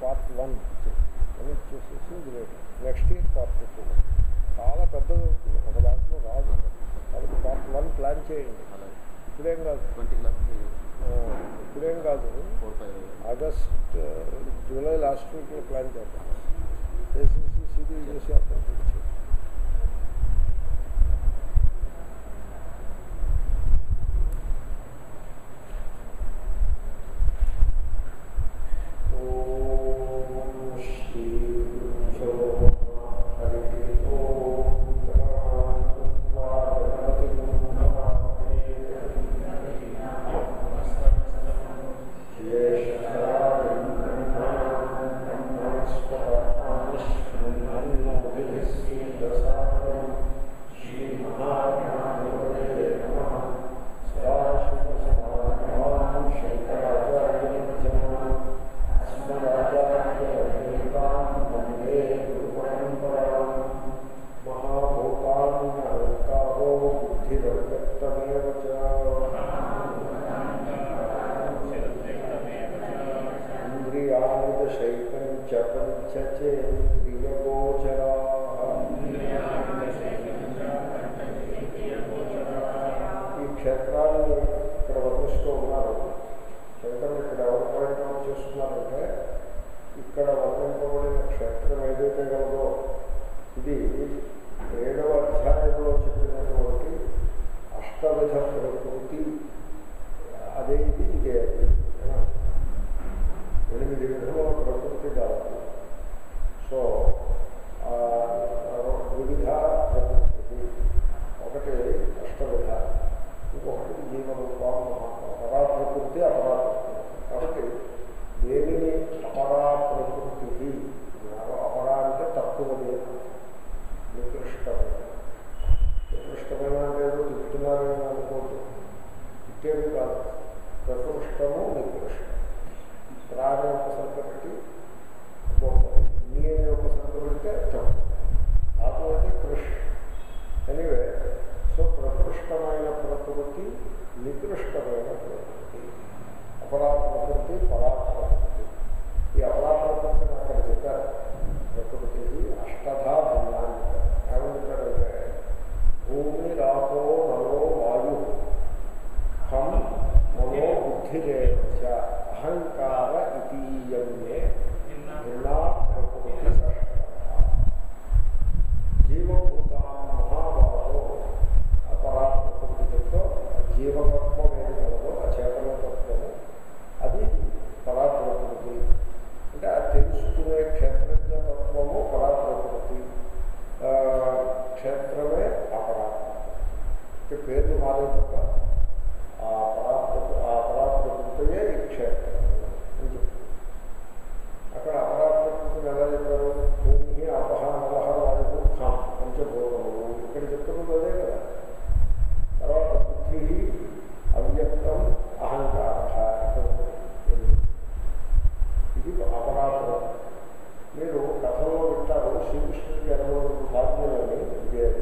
Part one అని చూసేసి ఇది నెక్స్ట్ ఇయర్ పార్ట్ టూ చాలా పెద్దది అవుతుంది ఒక దాంట్లో రాదు కాబట్టి పార్ట్ వన్ ప్లాన్ చేయండి అలాగే ఇప్పుడేం కాదు ట్వంటీ క్లాస్ ఆ, ఇప్పుడేం కాదు four five August July last వీక్లో ప్లాన్ చేద్దాం చేసేసి సిడీ చేసి అక్కడ చేసి ఓం శ్రీ గురుభ్యో నమః. హరి ఓం గణపతి మహాభూతాన్యహంకారో బుద్ధిరవ్యక్తమేవ చ ఇంద్రియాణి దశైకం చ పంచచేంద్రియగోచరా ఈ క్షేత్రాన్ని ఇక్కడ వర్ణిస్తూ ఉన్నారు శంకరులు ఇక్కడ ఎవరు పాయింట్ చేస్తున్నారంటే ఇక్కడ వర్ణింపబడిన క్షేత్రం ఏదైతే కలదో ఇది ఏడవ అధ్యాయంలో చెప్పినటువంటి అష్టవిధ ప్రకృతి అదే ఇది ఇదే అది ఏనా? ఎనిమిది విధముల ప్రకృతి కాదు సో ఆ, వివిధ ప్రకృతి ఒకటి అష్టవిధ ఇంకొకటి జీవరూపం అపరా ప్రకృతి అపరా ప్రకృతి కాబట్టి దేనిని అపరా ప్రకృతి అన్నారు? అపరా అంటే తక్కువది నికృష్టమైన నికృష్టమైన అంటే ఏదో తిప్పుతున్నారని అనుకోవద్దు తిట్టేది కాదు ప్రకృష్టము నికృష్టం ప్రాణి ఒక సంఖ్య పెట్టి గొప్పది నీ అనే ఒక సంఖ్య పెడితే తప్పు ఆత్మ అయితే కృష్ ఎనివే సో ప్రకృష్టమైన ప్రకృతి నికృష్టమైన ప్రకృతి అపరా ప్రకృతి పరా ప్రకృతి ఈ అపరా ప్రకృతిని అక్కడ చెప్పారు ప్రకృతి అష్టధా భిన్నాన్ని ఏమంటారంటే భూమి రాపో నలో వాయు హం మనో బుద్ధిరేచ అహంకార ఇతీయమే భిన్నా ప్రకృతి జీవభూతా మహాభావో అపరా ప్రకృతితో జీవతత్వం ఏది కలదో ఆ చేతన తత్వము అది పరా ప్రకృతి అంటే అది తెలుసుకునే క్షేత్రజ్ఞ తత్వము పరా ప్రకృతి ఆ, క్షేత్రమే అపరా అంటే పేర్లు మారే తప్ప ఆ పరాప్రకృ ఆ పరాప్రకృతియే ఈ క్షేత్రం అని చెప్తుంది అక్కడ అపరాప్రకృతిని ఎలా చెప్పారు భూమి అపహ నవహ వాయువు ఖాం పంచభూతములు ఇక్కడ చెప్తున్నది అదే కదా తర్వాత బుద్ధి అవ్యక్తం అహంకార ఇక్కడ ఉంది. ఇది అపరాధం మీరు కథలో వింటారు శ్రీకృష్ణుడికి ఎనభై రెండు సాధ్యులని ఇదే అది.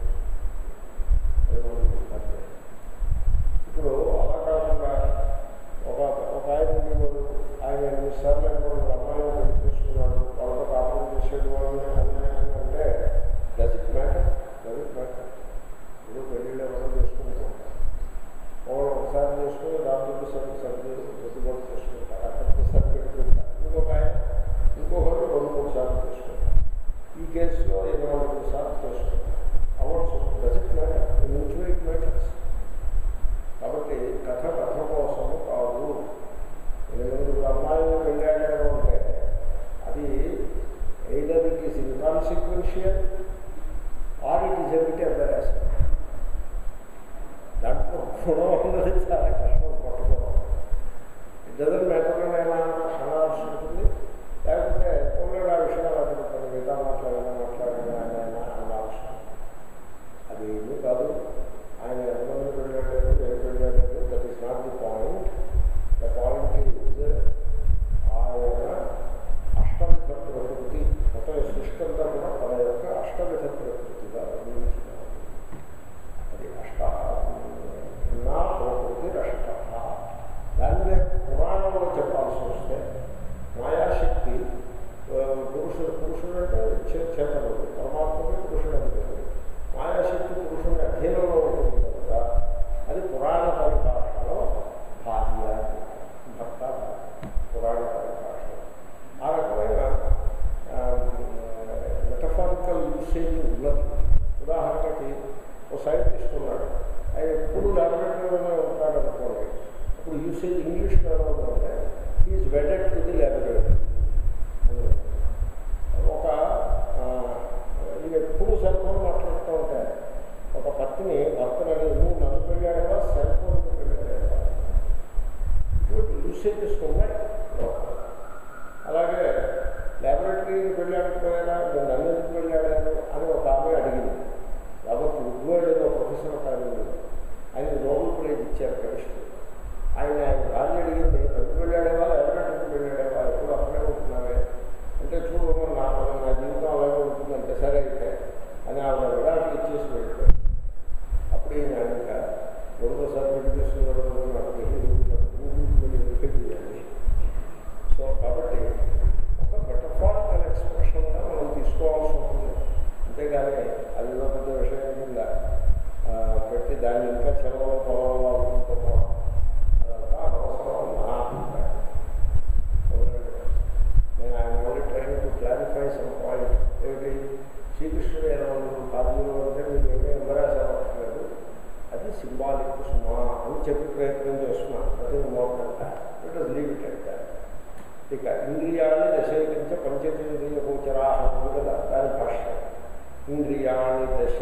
ఎనభై రెండు సాధ్యులు. ఇప్పుడు అలా కాకుండా ఒక ఒక ఆయన ఉండేవాడు ఆయన ఎన్నిసార్లు ఆయన అమ్మాయిని పెళ్లి చేసుకున్నాడు వాళ్ళతో కాపురం చేసేది వాళ్ళని అని అని అంటే does it matter does it matter ఏదో పెళ్ళిళ్ళు ఎవరో చేసుకుంటాం వాళ్ళు ఒకసారి చేసుకుని రాత్రి సర్ది సర్ది ఎత్తుబాటు చేసుకుంటారు అక్కడికి సర్ది పెట్టుకుంటారు ఇంకొక ఆయన ఇంకొకరు రెండు మూడు సార్లు చేసుకుంటారు ఈ కేసులో ఇరవై మూడు సార్లు చేసుకుంటారు awards does it matter mutual it matters కాబట్టి కథ కథ కోసము కాదు ఎనిమిది అమ్మాయిలు వెళ్ళాడారు అంటే అది either it is inconsequential or it is a bit embarrassing దాంట్లో గుణం ఉన్నది చాలా కష్టం పట్టుకోవడం ఇట్ డజన్ మ్యాటర్ అయినా అనాల్సి ఉంటుంది లేకపోతే పోలేడు ఆ విషయాలు అక్కడ మిగతా మాట్లాడినా మాట్లాడినా ఆయన అనాల్సి ఉంటుంది అది ఏమీ కాదు ఆయన ఎంతమంది వెళ్ళాడు ఏం వెళ్ళాడు that is not the point the point is ఆయన అష్టవిధ ప్రకృతి మొత్తం ఈ సృష్టి అంతా కూడా తన యొక్క అష్టవిధ ప్రకృతిగా వర్ణించినారు అది అష్ట నా ప్రకృతి అష్ట దాన్ని పురాణంలో చెప్పాల్సి వస్తే మాయాశక్తి ఆయన ఎప్పుడు ల్యాబొరేటరీలోనే ఉంటాడు అనుకోండి అప్పుడు యూసేజ్ ఇంగ్లీష్లో ఎలా ఉందంటే is wedded to the laboratory ఒక ఆ, ఇది ఎప్పుడు సెల్ ఫోన్ మాట్లాడుతూ ఉంటాయి ఒక పత్ని భర్తను అడిగి, నువ్వు నన్ను పెళ్ళాడవా సెల్ ఫోన్ పెళ్ళాడవా ఇటువంటి యూసేజెస్ ఉన్నాయి అలాగే ల్యాబొరేటరీకి వెళ్ళాడకపోయారా నేను నన్ను ఎందుకు వెళ్ళాడాను అని ఒక ఆమె అడిగింది కాబట్టి ఉద్వాడు ఏదో ప్రొఫెసర్ ఒక ఆయన ఉన్నాడు. ఆయన నోబెల్ ప్రైజ్ ఇచ్చారు కెమిస్ట్రీ ఆయన ఆయన భార్య అడిగింది నన్ను వెళ్ళాడేవా ల్యాబొరేటరీకి వెళ్ళాడేవా ఎప్పుడు అక్కడే ఉంటున్నావే అంటే చూడు నా నా జీవితం అలాగే ఉంటుందంటే సరే అయితే అని ఆవిడ విడాకులు ఇచ్చేసి వెళ్ళిపోయాడు అప్పుడు ఈయన ఇంకా రెండోసారి పెళ్లి చేసుకున్నాడు నాకు తెలియదు చేయాలి సో కాబట్టి ఒక మెటఫారికల్ ఎక్స్ప్రెషన్గా మనం తీసుకోవాల్సి ఉంటుంది అంతేగాని అది ఏదో పెద్ద విషయం కింద ఆ, పెట్టి దాన్ని ఇంకా చెలవలో పొలంలో అనుకుంటున్నాం అదంతా అనవసరం అని నా అభిప్రాయం అవునండి. నేను ఆయన only train to clarify some point ఏమిటి శ్రీకృష్ణుడు ఎలా ఉన్నాడు కార్యంలో అంటే మీరు ఏమీ ఎంబరాస్ అవ్వట్లేదు అది సింబాలిక్ సుమా అని చెప్పి ప్రయత్నం చేస్తున్నాను అది మోకంట ఇట్ వాజ్ లీవ్ ఇట్ అంటే ఇక ఇంద్రియాన్ని దశీకరించ పంచేంద్రియ గోచరా ఉంది కదా దాని భాష ఇంద్రియాణి దశ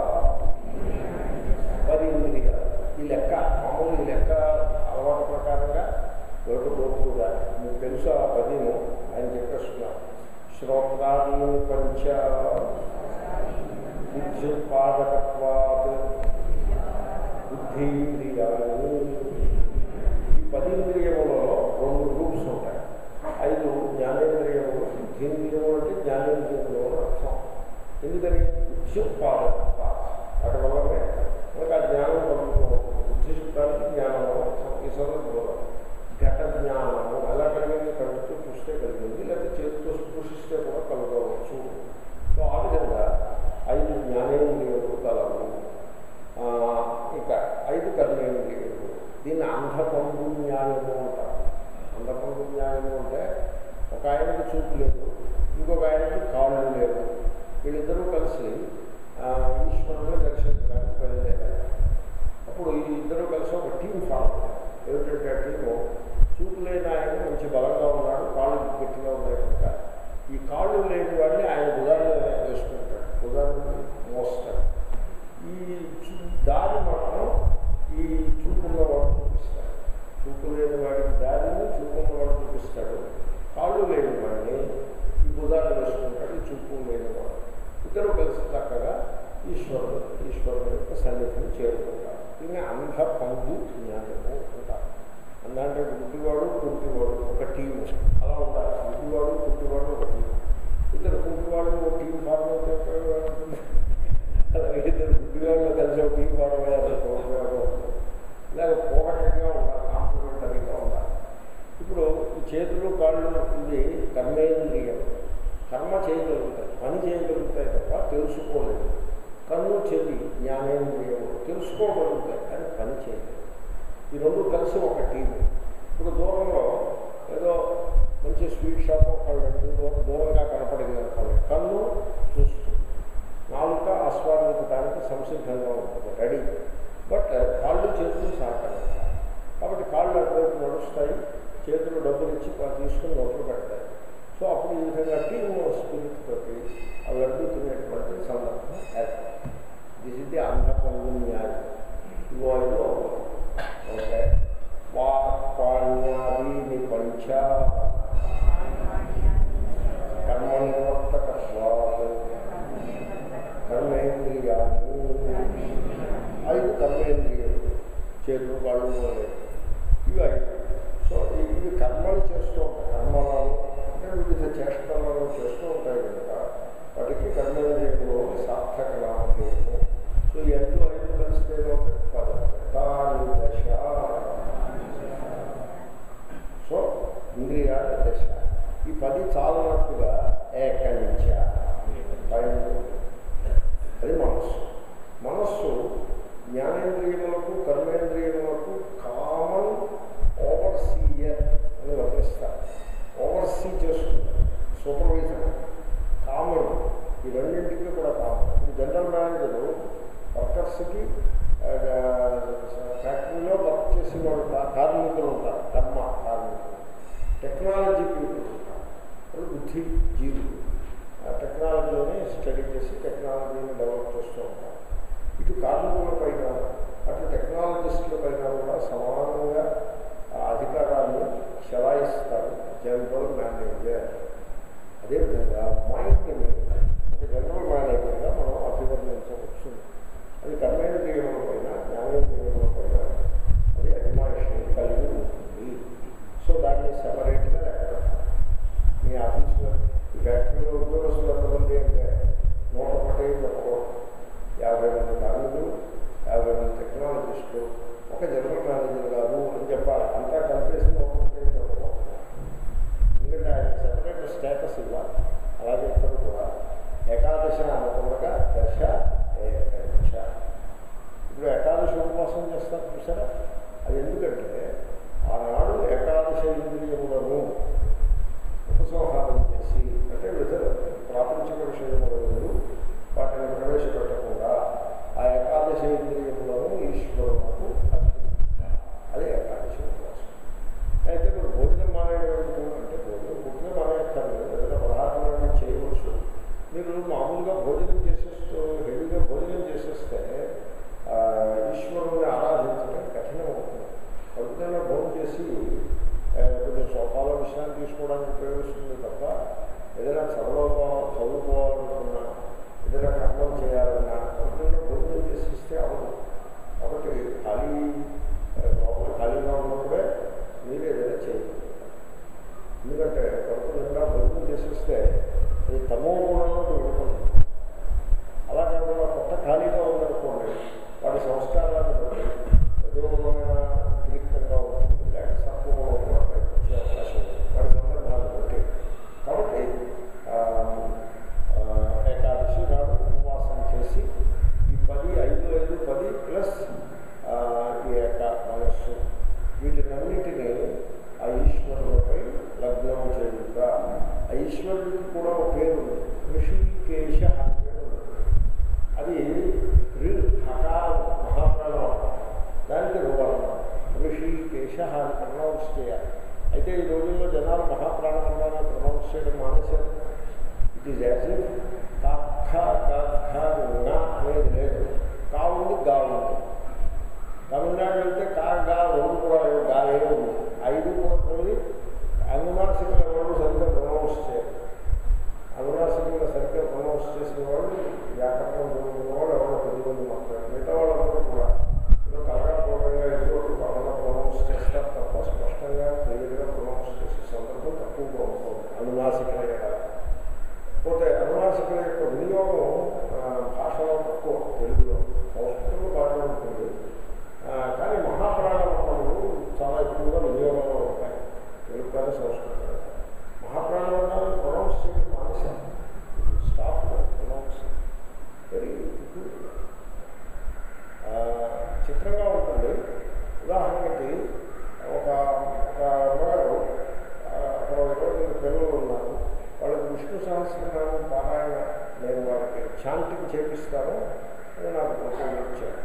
పది ఇంద్రియాలు ఈ లెక్క మామూలు ఈ లెక్క అలవాటు ప్రకారంగా ఒకటి గోపుగా మీకు తెలుసు ఆ పదిను ఆయన చెప్పేస్తున్నారు శ్రోత్రాన్ని పంచ బుద్ధ్యుత్పాదకత్వాత్ బుద్ధీంద్రియాలు ఈ పది ఇంద్రియములలో రెండు గ్రూప్స్ ఉంటాయి ఐదు జ్ఞానేంద్రియములు బుద్ధీంద్రియములు అంటే జ్ఞానేంద్రియములు అని అర్థం ఎందుకని బుద్ధ్యుత్పాదకత్వ వాటి వల్లనే మనకు ఆ జ్ఞానం కలుగుతూ బుద్ధిశుద్ధానికి జ్ఞానం అని అర్థం ఈ సందర్భంలో ఘట జ్ఞానము ఎలా కలిగింది కలుగుతూ చూస్తే కలిగింది లేకపోతే చేతితో స్పృశిస్తే కూడా కలగవచ్చు సో ఆ విధంగా ఐదు జ్ఞానేంద్రియములు కలవు ఆ, ఇక ఐదు కర్మేంద్రియములు దీన్ని అంధపండు న్యాయము అంటారు అంధపండు న్యాయము అంటే ఒక ఆయనకి చూపు లేదు ఇంకొక ఆయనకి కాళ్ళు లేవు వీళ్ళిద్దరూ కలిసి ఆ, ఈశ్వరుని దర్శించడానికి బయలుదేరారు అప్పుడు ఈ ఇద్దరు కలిసి ఒక టీం ఫామ్ ఏమిటంటే ఆ టీము చూపు లేని ఆయన మంచి బలంగా ఉన్నాడు కాళ్ళు గట్టిగా ఉన్నాయి కనుక ఈ కాళ్ళు లేని వాడిని ఆయన బుధాన్ని వేసుకుంటాడు బుధాన్ని మోస్తాడు ఈ చూ- దారి మాత్రం ఈ చూపున్న వాడు చూపిస్తాడు చూపు లేని వాడికి దారిని చూపున్న వాడు చూపిస్తాడు కాళ్ళు లేని వాడిని ఈ బుధాన్ని వేసుకుంటాడు ఈ చూపు లేని వాడు ఇద్దరు కలిసి చక్కగా ఈశ్వరుడు ఈశ్వరుడు యొక్క సన్నిధిని చేరుకుంటారు దీన్ని అంధ పంగు జ్ఞానము అంటారు అంద అంటే గుడ్డివాడు కుంటివాడు ఒక టీము అలా ఉండాలి గుడ్డివాడు కుంటివాడు ఒక టీము ఇద్దరు కుంటివాడు ఒక టీం ఫార్మ్ అయితే ఉపయోగం ఉంటుంది అలాగే ఇద్దరు గుడ్డివాళ్ళు కలిసి ఒక టీం ఫార్మ్ అయ్యారు ఉపయోగం ఉంటుంది ఇలాగ పోగటంగా ఉండాలి కాంప్లిమెంటరీగా ఉండాలి ఇప్పుడు ఈ చేతులు కాళ్ళు ఇది కర్మేంద్రియం కర్మ చేయగలుగుతాయి పని చేయగలుగుతాయి తప్ప తెలుసుకోలేదు కన్ను చెవి జ్ఞానేంద్రియము తెలుసుకోగలుగుతాయి కానీ పని చేయలేదు ఈ రెండు కలిసి ఒక టీం ఇప్పుడు దూరంలో ఏదో మంచి స్వీట్ షాప్ ఒక దూరం దూరంగా కనపడింది అనుకోండి కన్ను చూస్తుంది నాలుక ఆస్వాదించడానికి సంసిద్ధంగా ఉంటుంది రెడీ బట్ కాళ్ళు చేతులు సహకరించాలి కాబట్టి కాళ్ళు అటువైపు నడుస్తాయి చేతులు డబ్బులు ఇచ్చి పా- తీసుకుని నోట్లు పెడతాయి సో అప్పుడు ఈ విధంగా టీమ్ స్పిరిట్ తోటి అవి అడుగుతున్నటువంటి సందర్భం ఏర్పడుతుంది దిస్ ఇది అంధపంగు న్యాయం ఇవో ఐదు ఓకే వాక్పాణ్యాదీని పంచ కర్మ నివర్తకత్వాత్ కర్మేంద్రియాలు ఐదు కర్మేంద్రియాలు చేతులు కాళ్ళు మొదలైనవి. ఇవి ఐదు సో ఈ- ఇవి కర్మలు చేస్తూ ఉంటాయి కర్మలను అంటే వివిధ చేష్టలను చేస్తూ ఉంటాయి కనుక వాటికి కర్మేంద్రియములు సార్థక నామధేయము సో ఈ ఐదు ఐదు కలిస్తే పదాన్ని దశ సో ఇంద్రియాల దశ ఈ పది చాలనట్టుగా ఏకనించ పైన అది మనస్సు మనస్సు జ్ఞానేంద్రియములకు కర్మేంద్రియములకు కామన్ ఓవర్సీయర్ అని వర్ణిస్తారు ఓవర్సీ చేస్తుంది సూపర్వైజర్ కామన్ ఈ రెండింటికి కూడా కామన్ ఇప్పుడు జనరల్ మేనేజరు వర్కర్స్కి కర్మ కార్మికులు టెక్నాలజీ పీపుల్ వాళ్ళు బుద్ధి జీవులు ఆ టెక్నాలజీని స్టడీ చేసి టెక్నాలజీని డెవలప్ చేస్తూ ఉంటారు ఇటు కార్మికుల పైన అటు టెక్నాలజిస్టుల పైన కూడా సమానంగా ఆ అధికారాన్ని చెలాయిస్తారు జనరల్ మేనేజర్ అదేవిధంగా మైండ్ని ఒక జనరల్ మేనేజర్గా మనం అభివర్ణించవచ్చు అది కర్మేంద్రియముల పైన జ్ఞానేంద్రియముల పైన అది అభిమానిషిని కలిగి ఉంటుంది సో దాన్ని సెపరేట్గా లెక్క మీ ఆఫీసులో ఈ ఫ్యాక్టరీలో ఉద్యోగస్తులు ఎంతమంది అంటే నూట ఒకటి చెప్పకూడదు యాభై మంది కార్మికులు యాభై మంది టెక్నాలజిస్టులు ఒక జనరల్ మేనేజర్ గారు అని చెప్పాలి అంతా కలిపేసి నూట ఒకటి చెప్పకూడదు ఎందుకంటే ఆయన సెపరేట్ స్టేటస్ ఇవ్వాలి అలాగే ఇక్కడ కూడా ఏకాదశ అనకుండా దశ ఏకదశ ఇప్పుడు ఏకాదశి ఉపవాసం చేస్తారు చూసారా అది ఎందుకంటే ఆనాడు ఏకాదశ ఇంద్రియములను ఉపసంహారం చేసి అంటే విధ ప్రాపంచిక విషయములను వాటిని ప్రవేశపెట్టకుండా ఆ ఏకాదశ ఇంద్రియములను ఈశ్వరులకు అర్పించాలి అదే ఏకాదశి ఉపవాసం అయితే మీరు భోజనం మానేయడం అంటే భోజనం పుట్టిన మానేస్తారు ఏదైనా పదార్థాలను చేయవచ్చు మీరు మామూలుగా భోజనం చేసేస్తూ హెవీగా భోజనం చేసేస్తే ఆ, ఈశ్వరుని ఆరాధించడం కఠినం అవుతుంది కడుపునైనా భోజనం చేసి ఆ, కొంచెం సోఫాలో విశ్రాంతి తీసుకోవడానికి ఉపయోగిస్తుంది తప్ప ఏదైనా చదవకో చదువుకోవాలనుకున్నా ఏదైనా కర్మం చేయాలన్నా కడుపునైనా భోజనం చేసిస్తే అవదు కాబట్టి ఖాళీ ఆ, లోపల ఖాళీగా ఉన్నప్పుడే మీరు ఏదైనా చేయగలుగుతారు ఎందుకంటే కడుపు నిండా భోజనం చేసేస్తే అది తమో గుణంలోకి వెళ్ళిపోతుంది అలా కాకుండా కొత్త ఖాళీగా ఉందనుకోండి వాడి సంస్కారాన్ని బట్టి రజోగుణమైన ఉద్రిక్తంగా ఉంటుంది లేక సత్వగుణం వచ్చే అవకాశం ఉంది వాడి సందర్భాన్ని బట్టి కాబట్టి ఆ, ఆ, ఏకాదశి నాడు ఉపవాసం చేసి ఈ పది ఐదు ఐదు పది ప్లస్ ఆ, ఈ ఏక మనస్సు వీటినన్నిటినీ ఆ ఈశ్వరులపై లగ్నం చేయుట ఆ ఈశ్వరుడికి కూడా ఒక పేరు ఉంది ఋషికేశ అని పేరు ఉంది అది రి హకారం మహాప్రాణం దానికి రూపం ఋషికేశ అని ప్రొనౌన్స్ చేయాలి అయితే ఈ రోజుల్లో జనాలు మహాప్రాణమండాన్ని ప్రొనౌన్స్ చేయడం మానేశారు ఇట్ ఈజ్ యాజ్ ఇఫ్ కాఖ గఖ న అనేది లేదు కా ఉంది గా ఉంది తమిళనాడు వెళ్తే కా గా రెండు కూడా లేవు, గా ఏ ఉంది ఐదు కూడా పోయి అనునాసికల వాళ్ళు సరిగ్గా ప్రొనౌన్స్ చేయరు అనునాసికలు సరిగ్గా ప్రొనౌన్స్ చేసిన వాళ్ళు వ్యాకరణం చదువుకున్న వాళ్ళు ఎవరో కొద్దిమంది మాట్లాడారు మిగతా వాళ్ళందరూ కూడా ఏదో కలగాపూర్వంగా ఏదో వాళ్ళ ప్రొనౌన్స్ చేస్తారు తప్ప స్పష్టంగా క్లియర్గా ప్రొనౌన్స్ చేసే సందర్భం తక్కువగా ఉంటుంది అనునాసికల యొక్క పోతే అనునాసికల యొక్క వినియోగం ఆ, భాషలో తక్కువ తెలుగులో సంస్కృతంలో బాగా ఉంటుంది ఆ, కానీ మహాప్రాణ మండలు చాలా ఎక్కువగా వినియోగంలో ఉంటాయి తెలుగు కానీ సంస్కృతం మహాప్రాణ మండలం ప్రొనౌన్స్ చేయడం మానేశారు స్టాప్ ప్రొనౌన్స్ వెరీ చిత్రంగా ఉంటుంది ఉదాహరణకి ఒక ఒక అమ్మగారు ఆ, అక్కడ ఇరవై మంది పిల్లలు ఉన్నారు వాళ్ళకి విష్ణు సహస్రనామం పారాయణ నేను వాళ్ళకి శాంతికి చేపిస్తాను అని నాకు ప్రపోజల్ ఇచ్చారు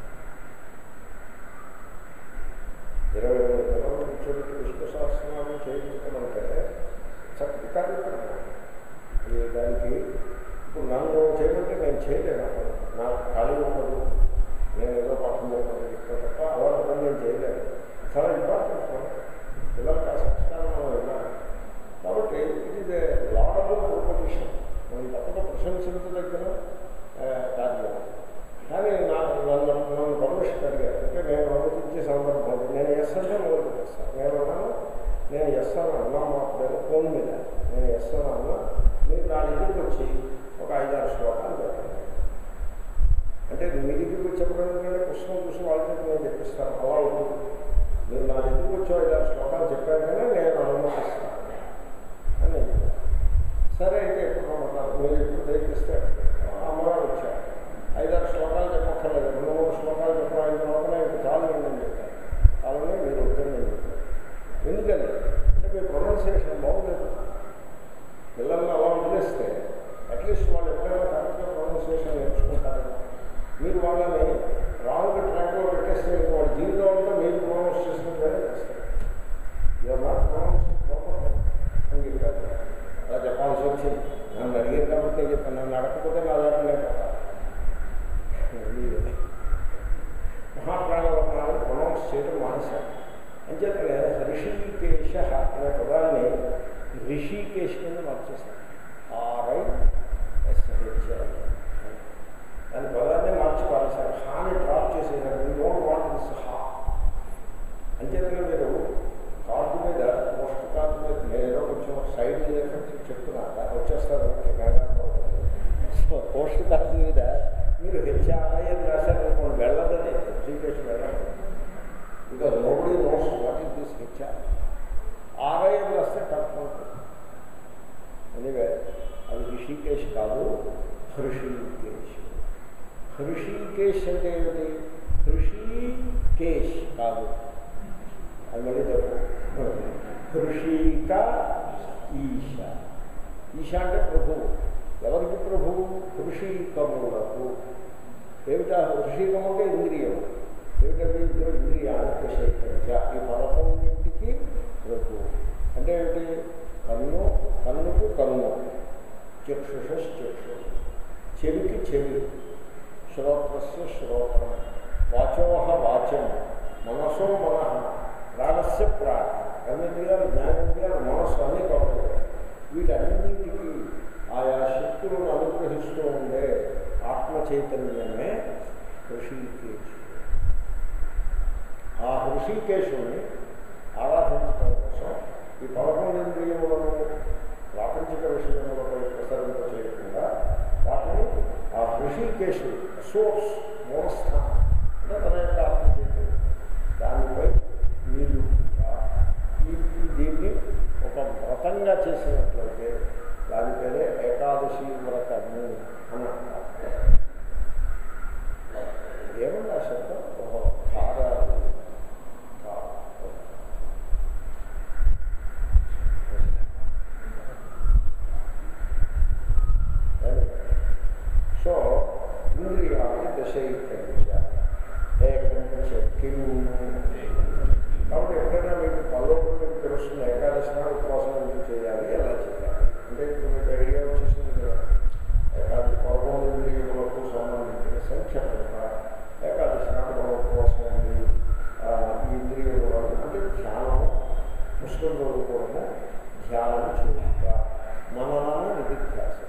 ఇరవై రెండు పిల్లలు కూర్చోబెట్టి విష్ణు సహస్రనామం చేయించడం అంటే చక్కటి కార్యక్రమం ఇది దానికి ఇప్పుడు నన్ను చేయమంటే నేను చేయలేను అక్కడ నాకు ఖాళీ ఉండదు నేను ఏదో పాఠం చెప్పాలి చెప్తా తప్ప అలాంటి పని నేను చేయలేను చాలా ఇంపార్టెంట్ పని పిల్లలకి ఆ సంస్కారం మనం ఇవ్వాలి కాబట్టి it is a laudable proposition మనం తప్పక ప్రశంసించదగిన ఆ, కార్యం కానీ నా నన్ను నన్ను పర్మిషన్ అడిగారు అంటే నేను అనుమతించే సందర్భం ఉంది. నేను ఎస్ అంటే మొదలు చేస్తాను నేను అన్నాను నేను ఎస్ అని అన్నా మాత్రమే ఫోన్ మీద నేను ఎస్ అని అన్నా మీరు నా దగ్గరికి వచ్చి ఒక ఐదారు శ్లోకాలు పెట్టండి అంటే మీ దగ్గరికి వచ్చి చెప్పడం ఎందుకంటే పుస్తకం చూసి వాళ్ళ దగ్గర నేను చెప్పిస్తాను అలా ఉంటుంది మీరు నా దగ్గరికి వచ్చి ఐదారు శ్లోకాలు చెప్పాకనే నేను అనుమతిస్తాను అని నేను చెప్పాను. సరే అయితే ఎప్పుడు రమ్మన్నారు మీరు ఎప్పుడు ప్రయత్నిస్తే అమ్మగారు వచ్చారు ఐదారు శ్లోకాలు చెప్పక్కర్లేదు రెండు మూడు శ్లోకాలు చెప్పడం ఐదు లోపల ఇంకా చాలు అని చెప్పారు అలానే మీరు వద్దని నేను చెప్పాను ఎందుకంటే అంటే మీ ప్రొనౌన్సియేషన్ బాగులేదు పిల్లల్ని అలా వదిలేస్తే అట్లీస్ట్ వాళ్ళు ఎప్పుడైనా కరెక్ట్గా ప్రొనౌన్సియేషన్ నేర్చుకుంటారు మీరు వాళ్ళని రాంగ్ ట్రాక్లో పెట్టేస్తే ఇంక వాళ్ళ జీవితం మానేశారు అంచేతనే ఋషికేశ అనే పదాన్ని రిషికేశ్ కింద మార్చేశారు ఆర్ఐ ఎస్హెచ్ దాని పదాన్ని మార్చి పారేశారు హాని డ్రాప్ చేసేసారు మీ డోంట్ వాంట్ దిస్ హా అంచేతనే మీరు కార్డు మీద పోస్ట్ కార్డు మీద నేను కొంచెం సైడ్ ఎఫెక్ట్ చెప్తున్నా వచ్చేస్తారు సో పోస్ట్ కార్డు మీద మీరు హెచ్ఆర్ఐ అని రాశారనుకోండి వెళ్ళదని శ్రీకృష్ణ వెళ్ళండి because nobody knows what is this HR RI అని రాస్తే కరెక్ట్ ఎనివే అది ఋషికేశ్ కాదు హృషికేశ్ హృషికేశ్ అంటే ఏమిటి హృషికేశ్ కాదు అది మళ్ళీ తప్పు హృషిక ఈశ ఈశ అంటే ప్రభువు ఎవరికి ప్రభువు హృషికములకు ఏమిటా హృషికము అంటే ఇంద్రియం ఏమిటంటే ఇంద్రియానికి విషయించ ఈ పదకొండింటికి ప్రభువు అంటే ఏమిటి కన్ను కన్నుకు కన్ను చక్షుష చక్షు చెవికి చెవి శ్రోత్రస్య శ్రోత్రం వాచోహ వాచం మనసో మనః ప్రాణస్య ప్రాణ కర్మేంద్రియాలు జ్ఞానేంద్రియాలు మనస్సు అన్నీ కలుగుతాయి వీటన్నింటికి ఆయా శక్తులను అనుగ్రహిస్తూ ఉండే ఆత్మ చైతన్యమే ఋషికేశు ఆ ఋషికేశుని ఆరాధించడం కోసం ఈ పదకొండేంద్రియములను ప్రాపంచిక విషయములపై ప్రసరింప చేయకుండా వాటిని ఆ ఋషికేశు సోర్స్ మూలస్థానం అంటే తన యొక్క ఆత్మ చైతన్యం దానిపై నీళ్ళు ఈ దీన్ని ఒక వ్రతంగా చేసినట్లయితే దాని పేరే ఏకాదశి వ్రతము అని అంటారు ఏమన్నా శబ్దం ఓహో కార సో ఇంద్రియాన్ని దశైకంచ ఏకంచ కిం కాబట్టి ఎప్పుడైనా మీకు పల్లవులు మీకు తెలుస్తుంది ఏకాదశి నాడు ఉపవాసం ఎందుకు చేయాలి ఎలా చేయాలి అంటే ఇప్పుడు మీకు ఐడియా వచ్చేసింది కదా ఏకాదశి పదకొండు ఇంద్రియములకు సంబంధించిన సంక్షేపంగా ఏకాదశి నాడు మన ఉపవాసం ఉంది ఆ, ఈ ఇంద్రియములను అంటే ధ్యానము పుస్తకం చదువుకోవడము ధ్యానము చేయుట మననము నిధిధ్యాస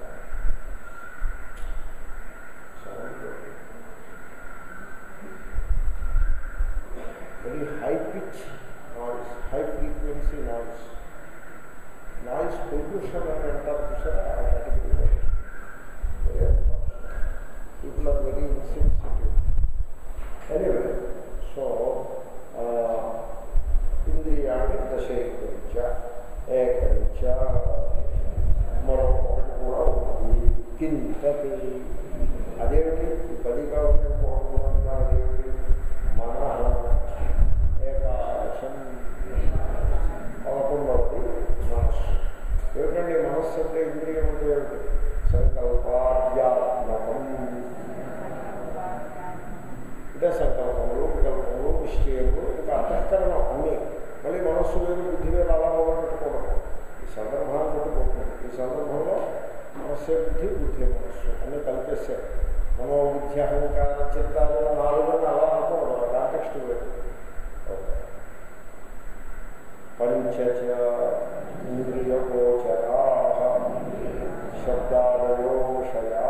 very high pitch noise, high frequency noise. Noise pollution అని అంటారు చూసారా ఆ కేటగిరీలో people are very insensitive anyway so ఇంద్రియాన్ని దశైకంచ ఏకంచ మరొకటి కూడా ఉంది కింతటి అదేమిటి ఈ పది కావాలి పోవడం అదేమిటి మన ఏకాదశం పదకొండవది మనస్సు ఏమిటండి మనస్సు అంటే ఇంద్రియం అంటే ఏమిటి సంకల్పాధ్యాత్మకం అంటే సంకల్పములు వికల్పములు నిశ్చయములు ఇంకా అంతఃకరణం అన్నీ మళ్ళీ మనస్సు వేరు బుద్ధి వేరు అలా మొదలు పెట్టుకోవడం ఈ సందర్భాన్ని పెట్టుకుంటున్నాం ఈ సందర్భంలో మనస్సే బుద్ధి బుద్ధి మనస్సు అన్నీ కలిపేశారు మనోబుద్ధి అహంకార చిత్తాలు నాలుగు అలా అనుకోవడం కాంటెక్స్ట్ వేరు ఓకే పంచచ ఇంద్రియగోచరా శబ్దాదయో విషయా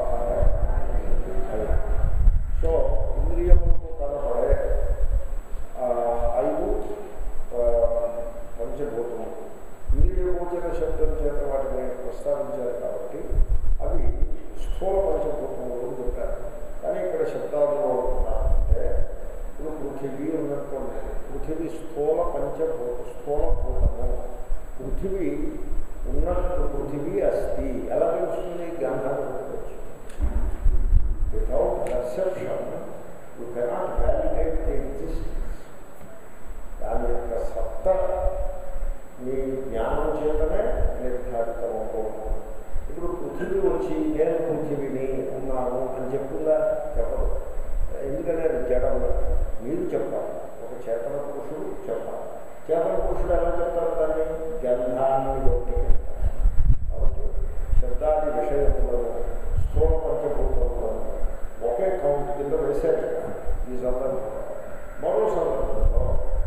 సో ఇంద్రియములకు కనపడే ఆ, ఐదు ఆ, పంచభూతములు ఇంద్రియగోచర శబ్దం చేత వాటిని ప్రస్తావించారు కాబట్టి అవి స్థూల పంచభూతములు అని చెప్పారు కానీ ఇక్కడ శబ్దాలలో అంటే ఇప్పుడు పృథివీ ఉన్నట్టుకోండి పృథివీ స్థూల పంచభూత స్థూల భూతము పృథివీ ఉన్నట్టు పృథివీ అస్తి ఎలా తెలుస్తుంది గంధాన్ని తెలుస్తుంది without perception you cannot validate the existence దాని యొక్క సత్త మీ జ్ఞానం చేతనే నిర్ధారితం అవుతుంది ఇప్పుడు పృథివీ వచ్చి నేను పృథివీని ఉన్నాను అని చెప్తుందా చెప్పదు ఎందుకంటే అది జడం మీరు చెప్పాలి ఒక చేతన పురుషుడు చెప్పాలి చేతన పురుషుడు ఎలా చెప్తారు దాన్ని గంధాన్ని బట్టి చెప్తారు కాబట్టి శబ్దాది విషయములను స్థూల పంచభూతములను ఒకే కౌంట్ కింద వేశారు ఈ సందర్భంలో మరో సందర్భంలో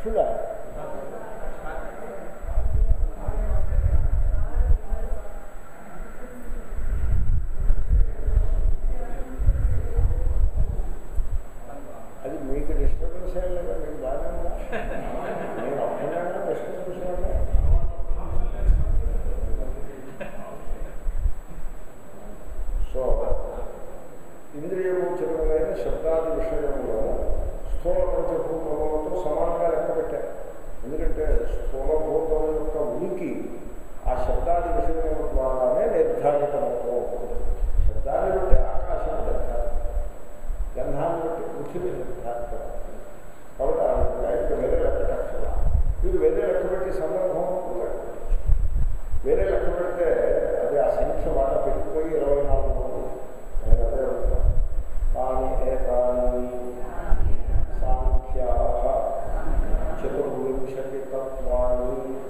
షుడా అది మీకు డిస్టర్బెన్స్ ఏం లేదా మీకు బాగా ఉందా నేను ఒక్కడైనా డిస్టర్బెన్స్ ఉందా సో ఇంద్రియగోచరములైన శబ్దాది విషయంలో స్థూల పంచభూతములతో సమానంగా లెక్క పెట్టారు ఎందుకంటే స్థూలభూతముల యొక్క ఉనికి ఆ శబ్దాది విషయముల ద్వారానే నిర్ధారితమవుతూ ఉంటుంది శబ్దాన్ని బట్టి ఆకాశం నిర్ధారితం గంధాన్ని బట్టి పృథివీ నిర్ధారితం కాబట్టి ఆ విధంగా ఇంకా వేరే లెక్క పెట్టాల మీరు వేరే లెక్క పెట్టే సందర్భం లెక్క పెట్టచ్చు వేరే లెక్క పెడితే అది ఆ సంఖ్య వాట పెరిగిపోయి ఇరవై నాలుగు మంది నేను అదే అడుగుతాను తాని ఏతాని సాంఖ్యా చతుర్వింశతి తత్వాన్ని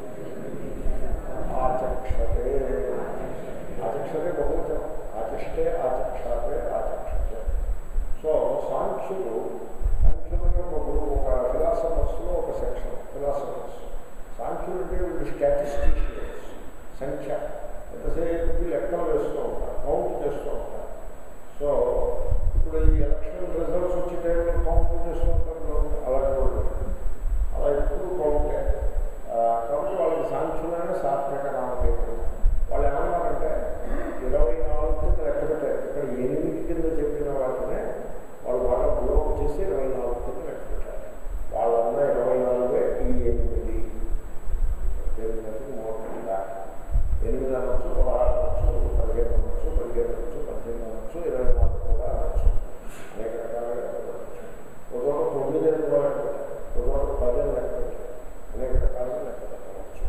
ఆచక్షతే ఆచక్షతే బహువచనం ఆచష్టే ఆచక్షతే ఆచక్షతే సో సాంఖ్యులు సాంఖ్యులు ఒక గురువు ఒక ఫిలాసఫర్స్లో ఒక సెక్షన్ ఫిలాసఫర్స్ సాంఖ్యులు అంటే వీళ్ళు స్టాటిస్టిషియన్స్ సంఖ్య ఎంతసేపు లెక్కలు వేస్తూ ఉంటారు కౌంట్ చేస్తూ ఉంటారు సో ఇప్పుడు ఈ ఎలక్షన్ రిజల్ట్స్ వచ్చే టైంలో కౌంట్ చేస్తూ ఉంటారు అలాంటి వాళ్ళు అలా ఎప్పుడు కౌంటే ఆ, కాబట్టి వాళ్ళకి సాంఖ్యులైన సార్థక నామకేతులు వాళ్ళు ఏమన్నారంటే ఇరవై నాలుగు కింద లెక్క పెట్టారు ఇక్కడ ఎనిమిది కింద చెప్పిన వాటినే వాళ్ళు బాగా బ్లోక్ చేసి ఇరవై నాలుగు కింద లెక్క పెట్టారు వాళ్ళందరూ ఇరవై నాలుగే ఈ ఎనిమిది ఎనిమిది మూడు ఎనిమిది అనొచ్చు పదహారు అనొచ్చు పదిహేను అనొచ్చు పదిహేను అనొచ్చు పద్దెనిమిది అనొచ్చు ఇరవై నాలుగు కూడా అనొచ్చు అనేక రకాలుగా చెప్పవచ్చు ఒక చోట తొమ్మిది అని కూడా లెక్క పెట్టారు ఒక చోట పది అని లెక్క పెట్టారు అనేక రకాలుగా లెక్క పెట్టవచ్చు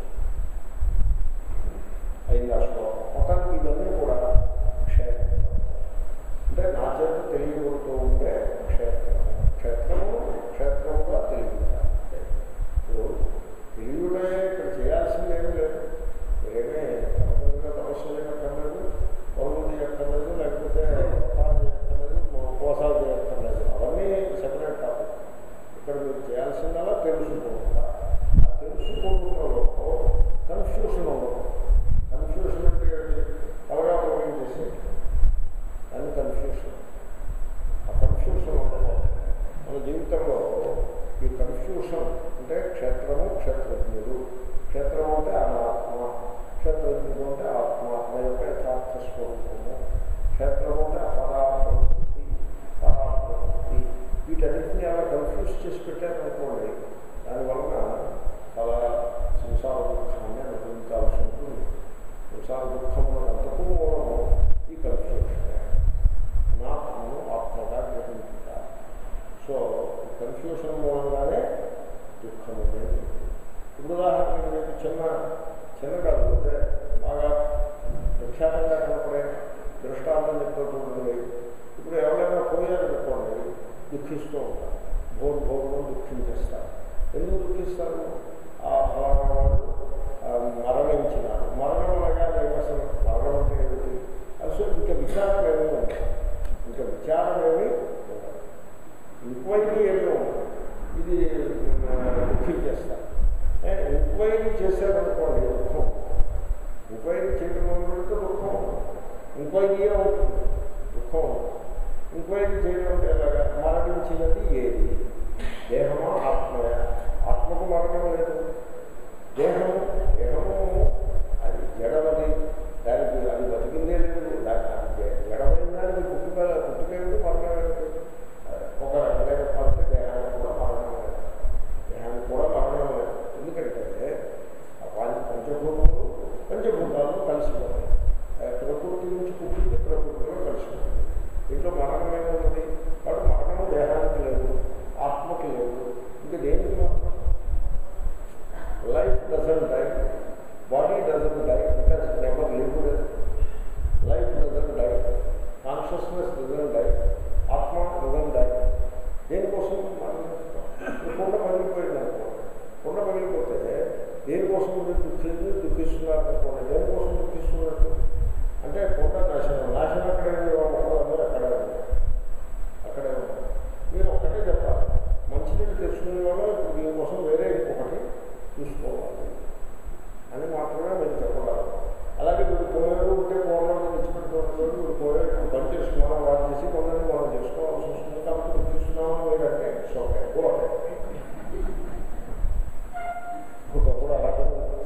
అయింది ఆ శ్లోకం మొత్తానికి ఇవన్నీ కూడా క్షేత్రం అంటే నా చేత తెలియబడుతూ ఉంటే క్షేత్రం క్షేత్రము క్షేత్రముగా తెలియట ఇప్పుడు తెలియడే ఇక్కడ చేయాల్సింది ఏమీ లేదు ఏమీ క్రమంగా తపస్సు చేయక్కర్లేదు పౌరులు చేయక్కర్లేదు లేకపోతే వ్రతాలు చేయక్కర్లేదు ఉపవాసాలు చేయక్కర్లేదు అవన్నీ సెపరేట్ టాపిక్ ఇక్కడ మీరు చేయాల్సిందలా తెలుసుకుంటా ఆ తెలుసుకుంటున్నలో కన్ఫ్యూషన్ ఉండదు కన్ఫ్యూషన్ అంటే ఏంటి? అవగాహన చేసేది దాన్ని కన్ఫ్యూషన్ ఆ కన్ఫ్యూషన్ ఉండదు మన జీవితంలో ఈ కన్ఫ్యూషన్ అంటే క్షేత్రము క్షేత్రజ్ఞుడు క్షేత్రం అంటే అనాత్మ క్షేత్రజ్ఞుడు అంటే ఆత్మ ఆత్మ యొక్క యథార్థ స్వరూపము క్షేత్రము అంటే అపరాప్రవృత్తి పరాప్రవృత్తి వీటన్నిటిని అలా కన్ఫ్యూజ్ చేసి పెట్టారనుకోండి దానివలన చాలా సంసార దుఃఖాన్ని అనుభవించాల్సి ఉంటుంది సంసార దుఃఖంలో అంతకు మూలము ఈ కన్ఫ్యూషన్ అనాత్మను ఆత్మగా గ్రహించుట సో కన్ఫ్యూషన్ మూలంగానే దుఃఖం అనేది ఉంటుంది. ఇప్పుడు ఉదాహరణకి మీకు చిన్న చిన్న కాదు అంటే బాగా ప్రఖ్యాతంగా కనపడే దృష్టాంతం చెప్తూ చూడండి ఇప్పుడు ఎవరైనా పోయారనుకోండి దుఃఖిస్తూ ఉంటారు భోగు భోగం దుఃఖించేస్తారు ఎందుకు దుఃఖిస్తారు ఆ ఫలానా వాడు ఆ, మరణించినారు మరణం అనగా నేను అసలు మరణం అంటే ఏమిటి అసలు ఇంకా విచారం ఏమీ ఉండదు ఇంకా విచారం ఏమీ ఉండదు ఎంక్వైరీ ఏమీ ఉండదు ఇది దుఃఖించేస్తారు ఎంక్వైరీ చేశారనుకోండి దుఃఖం ఎంక్వైరీ చేయడం మొదలు పెడితే దుఃఖం ఉండదు ఎంక్వైరీ ఉంటుంది దుఃఖం ఉండదు ఎంక్వైరీ చేయడం అంటే ఎలాగా మరణించినది ఏది దేహమా ఆత్మయ ఆత్మకు మరణం లేదు దేహము దేహము అది జడమది దానికి అది బతికిందే లేదు దానికి అది జ- జడమైన దానికి పుట్టుక పుట్టుకేమిటి మరణం ఏమిటి ఒక రకంగా చెప్పాలంటే దేహానికి కూడా మరణం లేదు దేహానికి కూడా మరణం లేదు ఎందుకంటే ఆ పంచ పంచభూతములు పంచభూతాలు కలిసిపోతాయి ఆ ప్రకృతి నుంచి పుట్టింది ప్రకృతిలో కలిసిపోతుంది దీంట్లో మరణం ఏమున్నది వాడు మరణము దేహానికి లేదు ఆత్మకి లేదు ఇంకా దేనికి మరణం life doesn't die body doesn't die because it never lived life doesn't die consciousness doesn't die ఆత్మ డజన్ డై దేనికోసం మరణిస్తాం ఈ కుండ పగిలిపోయింది అనుకోండి కుండ పగిలిపోతే దేనికోసం మీరు దుఃఖించి దుఃఖిస్తున్నారు అనుకోండి దేనికోసం దుఃఖిస్తున్నట్టు అంటే కుండ నాశనం నాశనం అక్కడే ఉండదు అందరూ అక్కడే ఉంటారు అక్కడే ఉంటారు మీరు ఒక్కటే చెప్పాలి మంచినీళ్ళు తెచ్చుకునే వాళ్ళు దీనికోసం వేరే ఇంకొకటి చూసుకోవాలి అని మాత్రమే మీరు చెప్పగలరు అలాగే మీరు పోయారు ఉంటే పోవడం తెచ్చిపెట్టుకోవడం మీరు పోయేటప్పుడు పని చేసుకున్నాం వాళ్ళు చేసి కొందరిని మనం చేసుకోవాల్సి వస్తుంది కాబట్టి మీరు చూస్తున్నామని మీరంటే ఓకే ఓకే ఒకప్పుడు అలాగే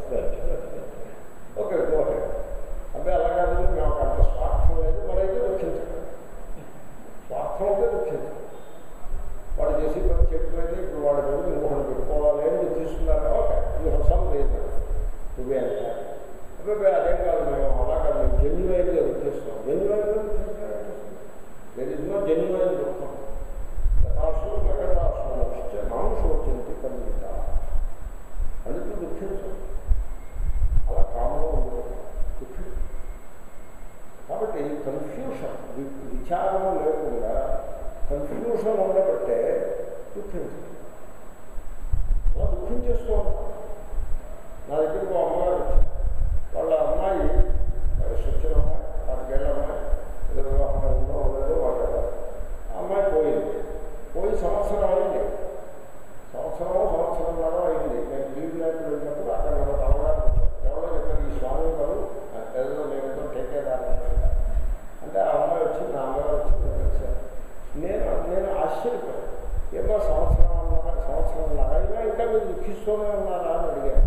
ఓకే ఓకే అబ్బాయి అలా కాదని మేము అంత స్వార్థం లేదు మరైతే దుఃఖించండి స్వార్థం అయితే దుఃఖించండి వాడు చేసి పని చెప్పినది ఇప్పుడు వాడి పేరు ఇంకొకటి పెట్టుకోవాలి అని మీరు తీసుకున్నారు ఓకే ఇది హసం లేదు నువ్వే అంటే అబ్బాయి అదేం కాదు మేము అలా కాదు మేము జెన్యువైన్గా దుఃఖిస్తాం జెన్యువైన్గా దెర్ ఇస్ నో జెన్యువైన్ దుఃఖం గతాసు నగతాసు మానుషు వచ్చింది కన్విత అందుకు దుఃఖించు అలా కామంలో ఉండదు దుఃఖి కాబట్టి కన్ఫ్యూషన్ విచారం లేకుండా కన్ఫ్యూషన్ ఉండబట్టే దుఃఖించు అలా దుఃఖించేస్తూ ఉంటాం నా దగ్గరకు ఓ అమ్మగారు వచ్చారు వాళ్ళ అమ్మాయి వయసు వచ్చిన అమ్మాయి పాతికేళ్ళ అమ్మాయి ఏదో వివాహం ఉందో లేదో వాళ్ళు ఆ అమ్మాయి పోయింది పోయి సంవత్సరం అయింది సంవత్సరం సంవత్సరంన్నర అయింది నేను న్యూజిలాండ్ వెళ్ళినప్పుడు అక్కడ నన్ను కలవడానికి వచ్చాను. ఎవరో చెప్పారు ఈ స్వామి గారు ఏదో నేను టేకేదాన్ని అంటే ఆ అమ్మాయి వచ్చి నా అమ్మగారు వచ్చి నేను కలిశాను నేను నేను ఆశ్చర్యపోయాను ఏమో సంవత్సరం అన్నారా సంవత్సరం అయినా ఇంకా మీరు దుఃఖిస్తూనే ఉన్నారా అని అడిగాను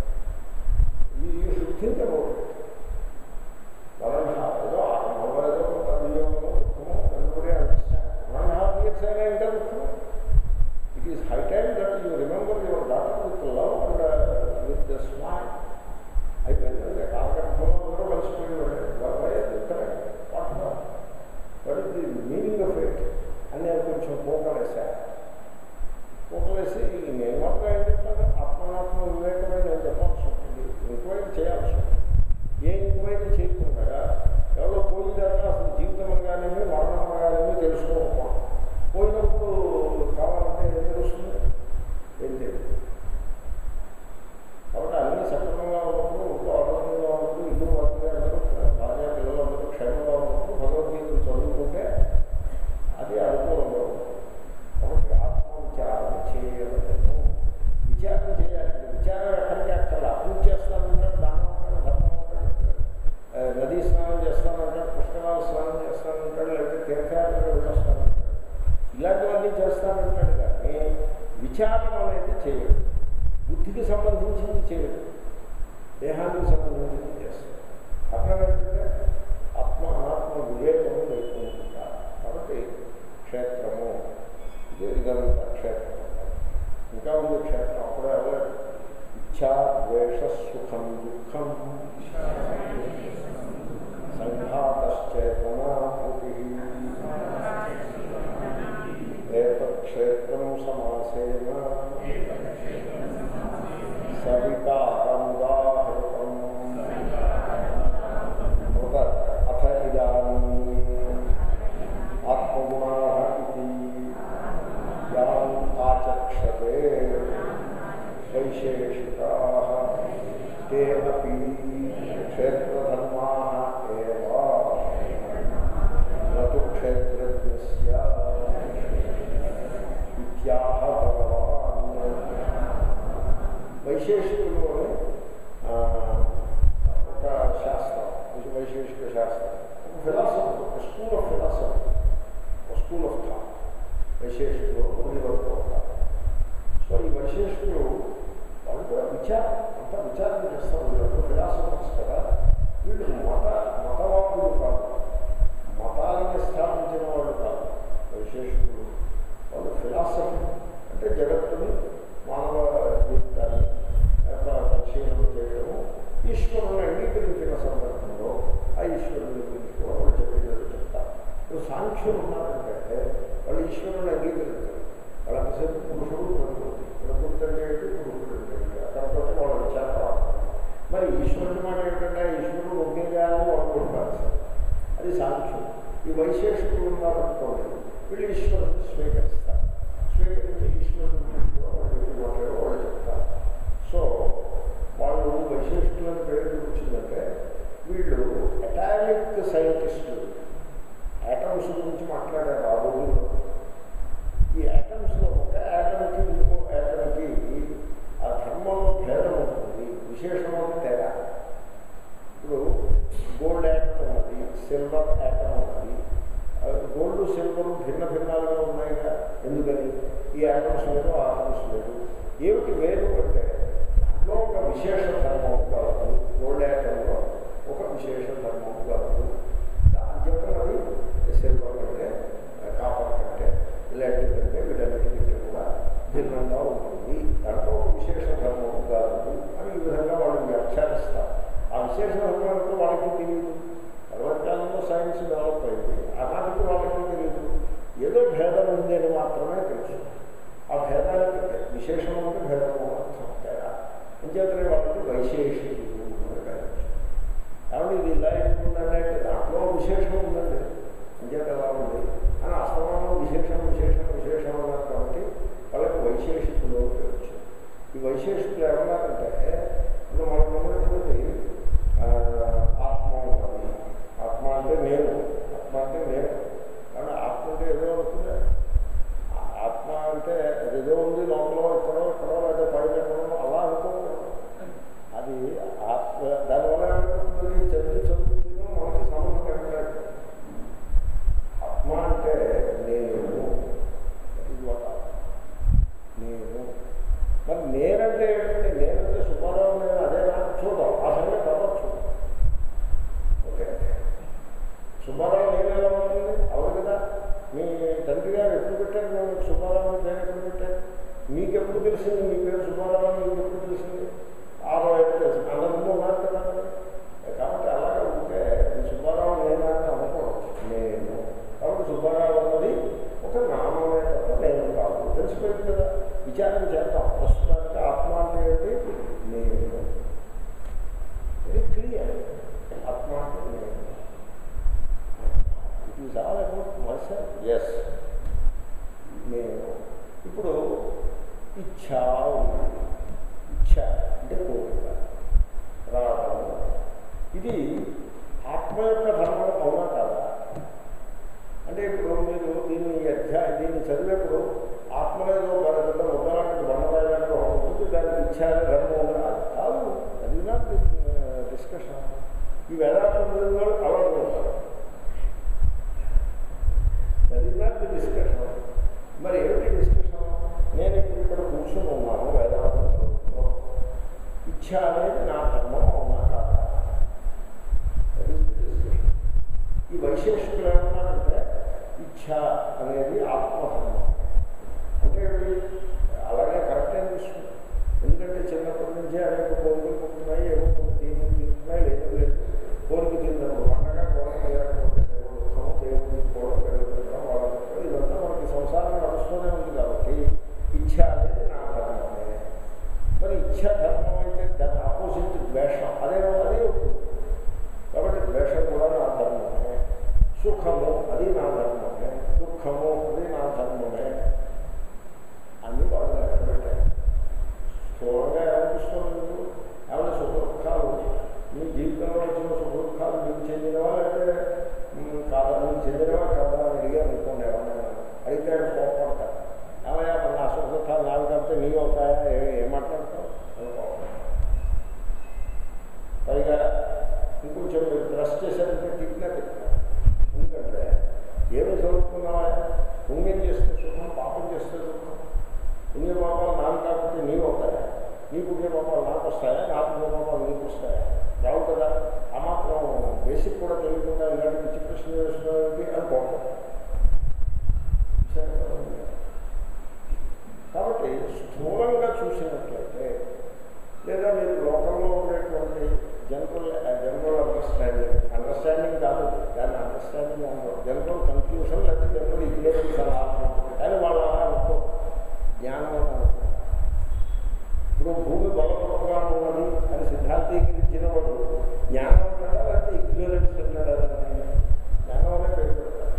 ఈ థింక్ అబౌట్ వన్ హాఫ్ ఏదో నలభై ఏదో కొంత వినియోగము దుఃఖము everybody understand. One and a half years అయినా ఇంకా దుఃఖము It is high time that you remember your daughter with love and uh, with the smile. అయిపోయింది కాలకట్టంలో కూడా కలిసిపోయేవాడు వై చెప్తారు what what is the meaning of it అని నేను కొంచెం పోకలేసా పోకలేసి నేను మాత్రం ఏం చెప్తాను ఆత్మనాత్మ వివేకమే నేను చెప్పాల్సి ఉంటుంది ఎంక్వైరీ చేయాల్సి ఉంటుంది ఏ ఎంక్వైరీ చేయకుండా ఎవరో పోయిందాక అసలు జీవితం అనగానేమి మరణం అనగానేమి తెలుసుకోకపోవడం పోయినప్పుడు కావాలంటే ఏం తెలుస్తుంది ఏం తెలియదు కాబట్టి అన్ని సక్రమంగా ఉన్నప్పుడు ఇంట్లో ఆరోగ్యంగా ఉన్నప్పుడు ఇల్లు వాటిగా అందరూ భార్య పిల్లలందరూ క్షేమంగా ఉన్నప్పుడు భగవద్గీతను చదువుకుంటే అది అనుకూలంగా ఉంటుంది కాబట్టి ఆత్మవిచారణ చేయలేదు విచారణ చేయాలి విచారం ఎక్కడికి అక్కడ పూజ చేస్తానంటాడు దానం అంటాడు ధర్మం అంటాడు ఆ, నదీ స్నానం చేస్తానంటాడు పుష్కరాలు స్నానం చేస్తానంటాడు లేకపోతే తీర్థయాత్రకు వెళ్ళొస్తానంటాడు ఇలాంటివన్నీ చేస్తానంటాడు కానీ విచారం అనేది చేయడు బుద్ధికి సంబంధించింది చేయడు దేహానికి సంబంధించింది చేస్తాడు అక్కడ ఏంటంటే ఆత్మ అనాత్మ వివేకము లేకుండా కాబట్టి క్షేత్రము ఇది ఇదంతా క్షేత్రం ఇంకా ఉంది క్షేత్రం అప్పుడే అవ్వలేదు ఇచ్ఛా ద్వేష సుఖం దుఃఖం సంఘాతశ్చేతనా భూతి ఏతక్షేత్రం సమాసేన సవికారంగాహృతం అథ ఇదానీ ఆత్మగుణా ఇది యాన్ ఆచక్షతే వైశేషికా తే అపి క్షేత్రధర్మా ఏవ నతు క్షేత్రజ్ఞస్య ఇత్యాహ భగవాన్ వైశేషికులు అని ఆ, ఒక శాస్త్రం ఇది వైశేషిక శాస్త్రం ఒక ఫిలాసఫీ ఒక స్కూల్ ఆఫ్ ఫిలాసఫీ ఒక స్కూల్ ఆఫ్ థాట్ వైశేషికులు ఉండివరకు ఉంటారు సో ఈ వైశేషికులు వాళ్ళు కూడా విచారం అంతా విచారం చేస్తారు వీళ్ళు ఫిలాసఫర్స్ కదా వీళ్ళు మత మతవాదులు కాదు మతాలని స్థాపించిన వాళ్ళు కాదు వైశేషికులు వాళ్ళు ఫిలాసఫీ అంటే జగత్తుని మానవ జీవితాన్ని యొక్క పరిశీలన చేయడము ఈశ్వరుని అంగీకరించిన సందర్భంలో ఆ ఈశ్వరుని గురించి కూడా వాళ్ళు చెప్పేది చెప్తారు ఇప్పుడు సాంఖ్యులు ఉన్నారంటే వాళ్ళు ఈశ్వరుని అంగీకరించారు వాళ్ళంతసేపు పురుషుడు ప్రకృతి ప్రకృతి అంటే ఏంటి పురుషుడు అంటే ఏంటి అక్కడతో వాళ్ళు విచారం మరి ఈశ్వరుడి మాట ఏంటంటే ఈశ్వరుడు ఒకేగా అని వాళ్ళు ఉంటారు అది సాంఖ్యం ఈ వైశేషికులు ఉన్నారనుకోండి వీళ్ళు ఈశ్వరుని స్వీకరిస్తారు స్వీకరించి ఈశ్వరుని గురించి కూడా వాళ్ళు చెప్పిన మాటలు వాళ్ళు చెప్తారు సో వాళ్ళు వైశేషికులను పేరు వచ్చిందంటే వీళ్ళు అటామిక్ సైంటిస్టులు యాటమ్స్ గురించి మాట్లాడారు ఆ రోజుల్లో ఈ యాటమ్స్లో ఒక యాటమ్కి ఇంకో యాటమ్కి ఏమిటి వేరు అంటే దాంట్లో ఒక విశేష ధర్మం కలదు గోల్డేటంలో ఒక విశేష ధర్మం కలదు అని చెప్పినది సిల్వర్ కంటే కాపర్ కంటే లెడ్ కంటే వీటన్నిటికంటే కూడా భిన్నంగా ఉంటుంది దాంట్లో ఒక విశేష ధర్మం కలదు అని ఈ విధంగా వాళ్ళు వ్యాఖ్యానిస్తారు ఆ విశేష ధర్మం అంటే వాళ్ళకి తెలియదు తర్వాత కాలంలో సైన్స్ డెవలప్ అయింది ఆనాటికి వాళ్ళకి తెలియదు ఏదో భేదం ఉంది అని మాత్రమే తెలుసు ఆ భేదానికి విశేషం అంటే భేదము అర్థం తేడా అంచేతనే వాళ్ళకి వైశేషికులు అని పేరు కాబట్టి ఇది ఇలా ఎందుకుందంటే దాంట్లో విశేషం ఉందండి అంచేత ఎలా ఉంది అని అస్తమానం విశేషం విశేషం విశేషం అన్నారు కాబట్టి వాళ్ళకి వైశేషికులు పేరు వచ్చింది ఈ వైశేషికులు ఏమన్నారంటే ఇప్పుడు మనం ఉన్నటువంటి ఆ, ఆత్మ ఉన్నది ఆత్మ అంటే నేను ఆత్మ అంటే నేను కానీ ఆత్మ అంటే ఏదో అవుతుంది ఆత్మ అంటే ఏదో ఉంది లోపల ఎక్కడో ఎక్కడో లేదా పైన ఎక్కడో అలా అనుకోకూడదు అది ఆత్మ దానివల్ల ఏమవుతుంది చదివి చదువుతుంది మనకి సంబంధం ఎక్కలేదు ఆత్మ అంటే నేను ఇది ఒక నేను మరి నేనంటే ఏంటంటే నేనంటే సుబ్బారావు నేను అదే నాకు చూద్దాం ఆ సంగతి తర్వాత చూద్దాం ఓకే సుబ్బారావు నేను ఎలా ఉంటుంది అవును కదా మీ తండ్రి గారు ఎప్పుడు పెట్టారు మేము సుబ్బారావు అని పేరు ఎప్పుడు పెట్టారు మీకు ఎప్పుడు తెలిసింది మీ పేరు సుబ్బారావు అని మీకు ఎప్పుడు తెలిసింది ఆరో ఏడు తెలిసింది అందరి ముందు ఉన్నారు కదా మరి. కాబట్టి అలాగే ఉంటే ఈ సుబ్బారావు నేను అని అనుకోవడం నేను కాబట్టి సుబ్బారావు అన్నది ఒక నామమే తప్ప నేను కాదు తెలిసిపోయింది కదా విచారం చేద్దాం ప్రస్తుతానికి ఆత్మ అంటే ఏంటి నేను వెరీ క్లియర్ ఆత్మ అంటే నేను it is all about myself ఎస్ నేను ఇప్పుడు ఇచ్ఛ ఉంది ఇచ్ఛ అంటే కోరిక రావడం ఇది ఆత్మ యొక్క ధర్మం అవునా కాదా అంటే ఇప్పుడు మీరు దీన్ని ఈ అధ్యాయ దీన్ని చదివేప్పుడు ఆత్మలో పెద్ద ముద్దలాంటి బండరాయలాంటి ఒక ఉంటుంది దానికి ఇచ్చారు ధర్మం ఉందని అది కాదు అది నా డిస్కషన్ ఈ వేదాంతంలో అలా ఉంటారు that is not the discussion మరి ఏమిటి డిస్కషన్ నేను ఇప్పుడు ఇక్కడ కూర్చొని ఉన్నాను వేదాంతంలో ఇచ్ఛ అనేది నా ధర్మం అవునా కాదా దట్ ఈస్ ది డిస్కషన్ ఈ వైశేషికులు ఏమన్నారంటే ఇచ్ఛ అనేది ఆత్మధర్మం అంటే ఇవి అలాగే కరెక్ట్ అనిపిస్తుంది ఎందుకంటే చిన్నప్పటి నుంచే అనేక కోరికలు పుట్టున్నాయి ఏవో కొన్ని తీరులు తీరుతున్నాయి లేదు లేదు కోరిక తీరినప్పుడు పండగ కోరిక తీరకపోతే ఏవో దుఃఖము దేవుడిని కూడా పెరుగుతుండడం వాళ్ళ దుఃఖం ఇదంతా మనకి సంసారం నడుస్తూనే ఉంది కాబట్టి ఇచ్ఛ అనేది నా ధర్మమే మరి ఇచ్ఛ ధర్మం అయితే దాని ఆపోజిట్ ద్వేషం అదే అదే ఉంటుంది కాబట్టి ద్వేషం కూడా నా ధర్మమే సుఖము అది నా ధర్మమే దుఃఖము అది నా ధర్మమే అన్ని వాళ్ళు లెక్క పెట్టారు స్థూలంగా ఏమనిపిస్తుంది మీకు ఏమైనా సుఖ దుఃఖాలు మీ జీవితంలో వచ్చిన సుఖ దుఃఖాలు మీకు చెందినవా లేకపోతే మ్, కాదా మీకు చెందినవా కాదా అని అడిగారు అనుకోండి ఎవరైనా అడిగితే ఆయన కోపడతారు ఏమయ్యా మన నా సుఖ దుఃఖాలు నావి కాబట్టి నీ అవుతాయా ఏ- ఏం మాట్లాడతావు అని కోపడతారు. పైగా ఇంకొంచెం మీరు ట్రస్ట్ చేశారంటే తిట్టినా తిట్టినా ఎందుకంటే ఏమి చదువుకున్నావా పుణ్యం చేస్తే సుఖం పాపం చేస్తే సుఖం పుణ్య పాపాలు నాకు కాకపోతే నీవు అవుతాయా నీ పుణ్య పాపాలు నాకు వస్తాయా నా పుణ్య పాపాలు నీకు వస్తాయా రావు కదా ఆ మాత్రం బేసిక్ కూడా తెలియకుండా ఇలాంటి పిచ్చి ప్రశ్న వేసుకోవడానికి అని కోపం చూశారు కదా? కాబట్టి స్థూలంగా చూసినట్లయితే లేదా మీరు లోకంలో ఉండేటువంటి జనరల్ జనరల్ అండర్స్టాండింగ్ అండర్స్టాండింగ్ కాదు దాన్ని అండర్స్టాండింగ్ అనరు జనరల్ కన్ఫ్యూషన్ లేదా జనరల్ ఇగ్నరెన్స్ అలా అనుకుంటారు కానీ వాళ్ళు అలా అనుకో జ్ఞానం అని అనుకుంటారు ఇప్పుడు భూమి బలపడగా ఉన్నది అని సిద్ధాంతీకరించిన వాడు జ్ఞానం అంటాడా లేకపోతే ఇగ్నరెన్స్ అంటాడా దాన్ని? జ్ఞానం అనే పేరు పెడతారు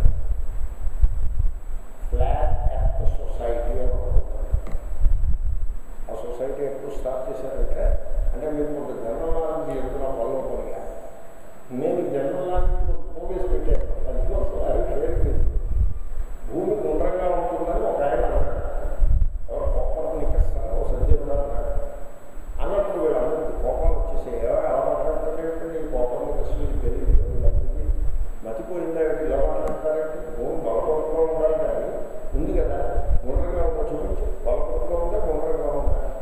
ఫ్లాట్ ఎర్త్ సొసైటీ అని ఒకటి ఉంది. ఆ సొసైటీ ఎప్పుడు స్టార్ట్ చేశారంటే అంటే మీరు కొంత జనరల్ నాలెడ్జ్ చెప్తున్నా వల్ల కొనిగా నేను జనరల్ నాలెడ్జ్ పోగేసి పెట్టాను అది అది అదే భూమి గుండ్రంగా ఉంటుందని ఒక ఆయన అన్నాడు ఎవరు కోపం నిక్కిస్తానో ఒక సజ్జనుడు అన్నాడు అన్నప్పుడు వీళ్ళందరికీ కోపం వచ్చేసి ఎవరు ఎలా మాట్లాడతారేంటి ఈ కోపం నిక్కసు తెలియదు వీళ్ళందరికీ మతిపోయిందా ఏంటి ఇలా మాట్లాడతారేంటి భూమి బలపడుతూ ఉండాలి కానీ ఉంది కదా గుండ్రంగా ఉందా చూపించు బలపడుతూ ఉందా గుండ్రంగా ఉందా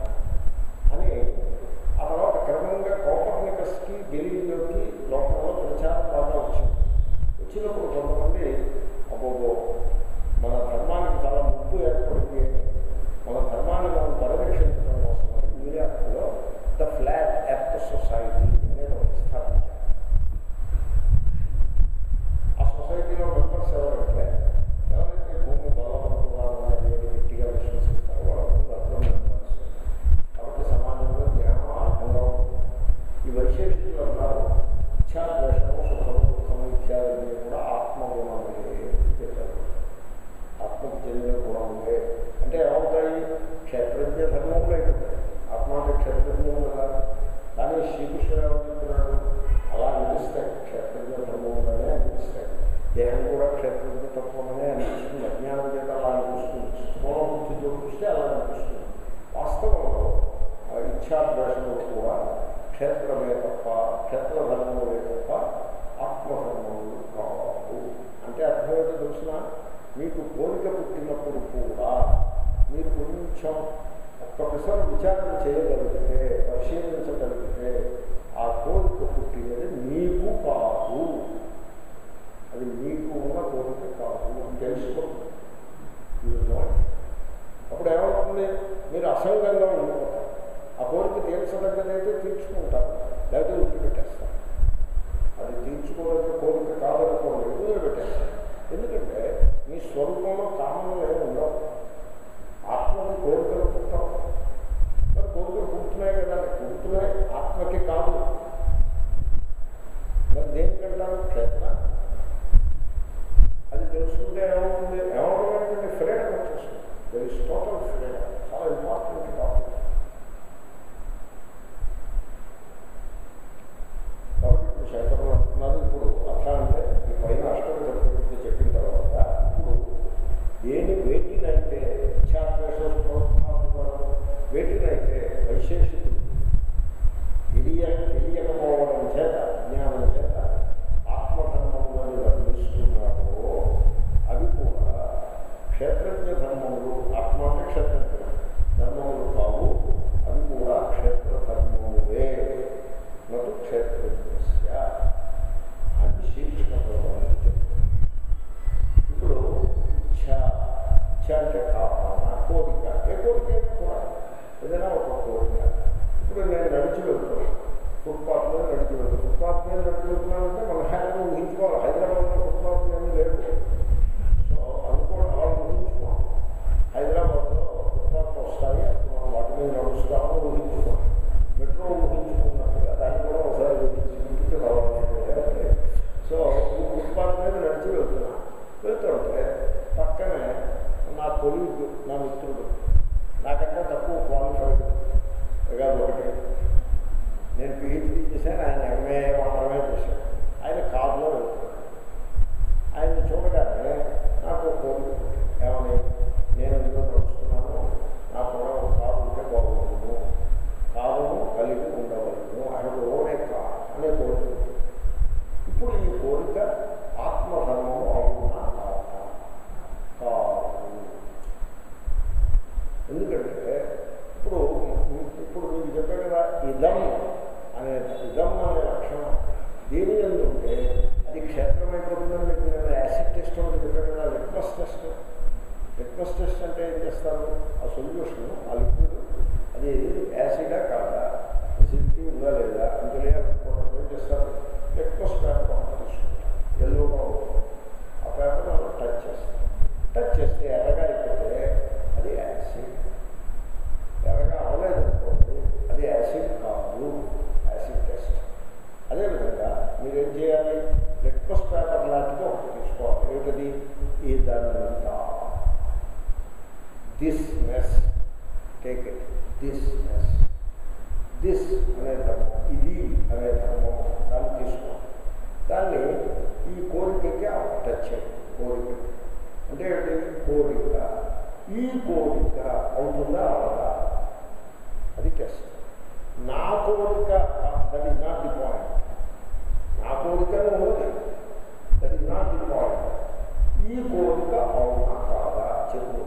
ఇచ్ఛాద్వేషములు కూడా క్షేత్రమే తప్ప క్షేత్రధర్మములే తప్ప ఆత్మధర్మములు కావు అంటే అర్థం ఏంటో తెలిసిన మీకు కోరిక పుట్టినప్పుడు కూడా మీరు కొంచెం ఒక్కసారి విచారణ చేయగలిగితే పరిశీలించగలిగితే ఆ కోరిక పుట్టినది మీకు కాదు అది మీకు ఉన్న కోరిక కాదు అని తెలుసుకోండి You know it. అప్పుడు ఏమవుతుంది మీరు అసంగంగా ఉండిపోతారు ఆ కోరిక తీర్చదగ్గదైతే తీర్చుకుంటారు లేకపోతే వదిలిపెట్టేస్తారు అది తీర్చుకోదగ్గ కోరిక కాదనుకోండి వదిలిపెట్టేస్తారు ఎందుకంటే మీ స్వరూపంలో కామనలు ఏమి ఉండవు ఆత్మకి కోరికలు పుట్టవు మరి కోరికలు పుట్టినాయి కదా పుడుతున్నాయి ఆత్మకి కాదు మరి దేనికంటారు క్షేత్ర అది తెలుసుకుంటే ఏమవుతుంది ఏమవుతుందంటే ఫ్రీడమ్ వచ్చేస్తుంది దర్ ఇస్ టోటల్ ఫ్రీడమ్ చాలా ఇంపార్టెంట్ టాపిక్ కాబట్టి ఇప్పుడు శంకరులు అంటున్నారు ఇప్పుడు అట్లా అంటే ఈ పైన అష్టమి చతుర్థి చెప్పిన తర్వాత ఇప్పుడు దేని వేటినైతే ఇచ్ఛాద్వేషం వేటినైతే వైశేషికులు తెలియ తెలియకపోవడం చేత జ్ఞానం చేత ఆత్మధర్మములను వర్ణిస్తున్నారో అవి కూడా క్షేత్రజ్ఞ ధర్మములు ఆత్మ అంటే క్షేత్రజ్ఞ ధర్మములు కావు అవి కూడా క్షేత్ర ధర్మములే నటు క్షేత్రజ్ఞస్య అని శ్రీకృష్ణ భగవాన్ చెప్తారు ఇప్పుడు ఇచ్ఛ ఇచ్ఛ అంటే కాపాన కోరిక ఏ కోరిక అయినా కూడా ఏదైనా ఒక కోరిక ఇప్పుడు నేను నడిచి వెళ్తున్నాను ఫుట్పాత్ మీద నడిచి వెళ్తాను ఫుట్పాత్ మీద నడిచి వెళ్తున్నానంటే మన హ్యాపీ ఊహించుకోవాలి హైదరాబాద్లో ఫుట్పాత్ ఏమీ లేదు సో అనుకోవడం అలా ఊహించుకోవాలి హైదరాబాద్లో ఫుట్పాత్ వస్తాయి అప్పుడు మనం వాటి మీద నడుస్తాము ఊహించుకోవాలి మెట్రో ఊహించుకున్నట్టుగా దాన్ని కూడా ఒకసారి ఊహించుకుంటే రావాలి సో ఈ ఫుట్పాత్ మీద నడిచి వెళ్తున్నా వెళ్తుంటే పక్కనే నా కొలీగ్ నా మిత్రుడు నాకంటే తక్కువ క్వాలిఫైడ్ కాదు ఒకటి నేను పిహెచ్డీ చేశాను ఆయన ఎంఏ మాత్రమే చేశాను ఆయన కారులో వెళ్తున్నాను ఆయన్ని చూడగానే నాకు ఒక కోరిక పుట్టింది. ఏమని నేను ఇందులో నడుస్తున్నాను నాకు కూడా ఒక కారు ఉంటే బాగుండును కారును కలిగి ఉండవలను ఆయన ఓనే కారు అనే కోరిక పుట్టింది. ఇప్పుడు ఈ కోరిక ఆత్మధర్మము అవునా కాదా కాదు ఎందుకంటే ఇప్పుడు ఇప్పుడు మీకు చెప్పాను కదా ఇదం అనే ఇదం అనే లక్షణం దేని ఎందు ఉంటే అది క్షేత్రమైపోతుందని మీకు నేను యాసిడ్ టెస్ట్ ఒకటి చెప్పాను కదా లిట్మస్ టెస్ట్ లిట్మస్ టెస్ట్ అంటే ఏం చేస్తారు ఆ సొల్యూషన్ ఆ లిక్విడ్ అది యాసిడా కాదా అసిడిటీ ఉందా లేదా అని తెలియాలనుకోవడం ఏం చేస్తారు లిట్మస్ పేపర్ ఒకటి తీసుకుంటారు ఎల్లోగా ఉంటుంది ఆ పేపర్ అలా టచ్ చేస్తారు టచ్ చేస్తే ఎర్రగా అయిపోతే అది యాసిడ్ ఎర్రగా అవ్వలేదనుకోండి అది యాసిడ్ కాదు యాసిడ్ టెస్ట్ అదేవిధంగా మీరేం చేయాలి లిట్మస్ పేపర్ లాంటిది ఒకటి తీసుకోవాలి ఏమిటది ఇదంతా this mess take it this mess this అనే ధర్మం ఇది అనే ధర్మం దాన్ని తీసుకోవాలి దాన్ని ఈ కోరికకి టచ్ చేయండి కోరిక అంటే ఏంటి కోరిక ఈ కోరిక అవుతుందా అవదా అది టెస్ట్ నా కోరిక that is not the point నా కోరిక ఉన్నది that is not the point ఈ కోరిక అవునా కాదా చెప్పు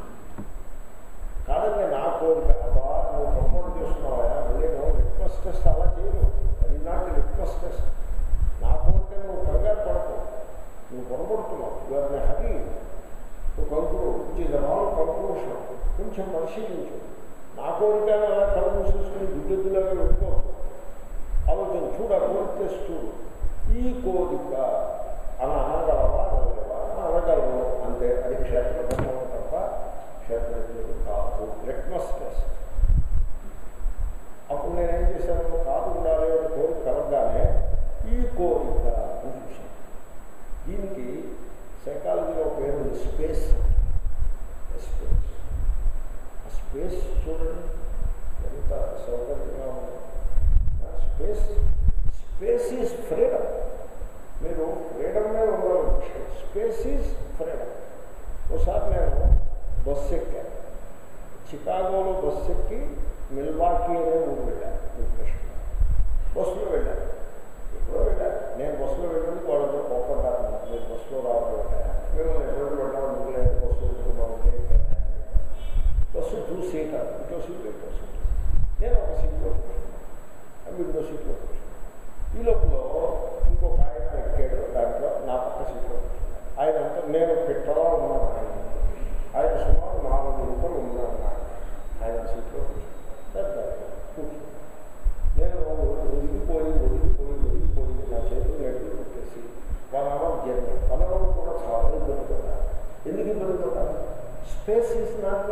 కాదండి నా కోరిక అబ్బా నువ్వు ప్రమోట్ చేస్తున్నావా మళ్ళీ నువ్వు రిక్వెస్ట్ టెస్ట్ అలా చేయను అది నాట్ రిక్వెస్ట్ టెస్ట్ నా కోరిక నువ్వు కంగారు పడకు నువ్వు పొరపడుతున్నావు ఇవాళ హరి కంకులు ఇది రాంగ్ కంక్లూషన్ కొంచెం పరిశీలించు నా కోరిక అలా కళ్ళు మూసేసుకుని గుడ్డెద్దులాగా పెట్టుకోవద్దు ఆలోచన చూడ కోరిక చూడు ఈ కోరిక అని అనగలవా అనగలవా అనగలవు అంతే అది క్షేత్ర ధర్మం తప్ప క్షేత్రజ్ఞుడు కాదు రిక్వెస్ట్ టెస్ట్ అప్పుడు నేనేం చేశాను కాదు ఉండాలి అని కోరిక కలగగానే ఈ కోరిక అని చూశాను దీనికి సైకాలజీలో పేరు ఉంది స్పేస్ స్పేస్ ఆ స్పేస్ చూడండి ఎంత సౌకర్యంగా ఉంది స్పేస్ స్పేస్ ఈజ్ ఫ్రీడమ్ మీరు ఫ్రీడమ్ మీద ఉండవచ్చు స్పేస్ ఈజ్ ఫ్రీడమ్ ఒకసారి నేను బస్సు ఎక్కాను చికాగోలో బస్సు ఎక్కి మిల్వాకీ అనే ఈ లోపల ఇంకొక ఆయన ఎక్కాడు దాంట్లో నా పక్క సీట్లో ఆయన అంతా నేను పెట్టలా ఉన్నాను ఆయన ఆయన సుమారు నాలుగు ఇంకలు ఉన్నాను నాకు. ఆయన సీట్లో కూర్చున్నాడు. పెద్ద ఆయన కూర్చున్నాడు. నేను ఒదిగిపోయి ఒదిగిపోయి ఒదిగిపోయి నా చేతులు నెట్లు పెట్టేసి one hour journey one hour కూడా చాలా ఇబ్బంది పడ్డాను ఎందుకు ఇబ్బంది పడ్డాను space is not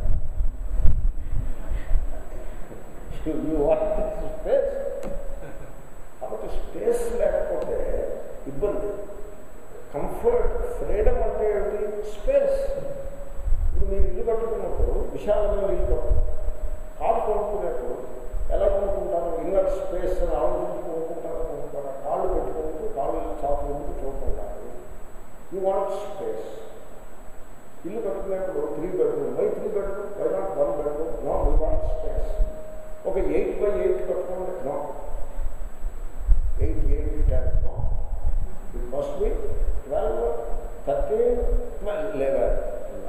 you what space కాబట్టి స్పేస్ లేకపోతే ఇబ్బంది కంఫర్ట్ ఫ్రీడమ్ అంటే ఏమిటి స్పేస్ ఇప్పుడు మీరు ఇల్లు కట్టుకున్నప్పుడు విశాలమైన ఇల్లు కట్టుకుంటారు కారు కొనుక్కునేప్పుడు ఎలా కొనుక్కుంటారు ఇన్నర్ స్పేస్ అని ఆలోచించి కొనుక్కుంటారు కొనుక్కుంటారు కాళ్ళు పెట్టుకుంటూ కాళ్ళు చాపుకుంటూ చూసుకుంటారు యూ వాంట్ స్పేస్ ఇల్లు కట్టుకునేప్పుడు three bedroom why three bedroom why not one bedroom no we want space ఒక ఎయిట్ బై ఎయిట్ కట్టుకోండి no eight eight ten no it must be twelve thirteen eleven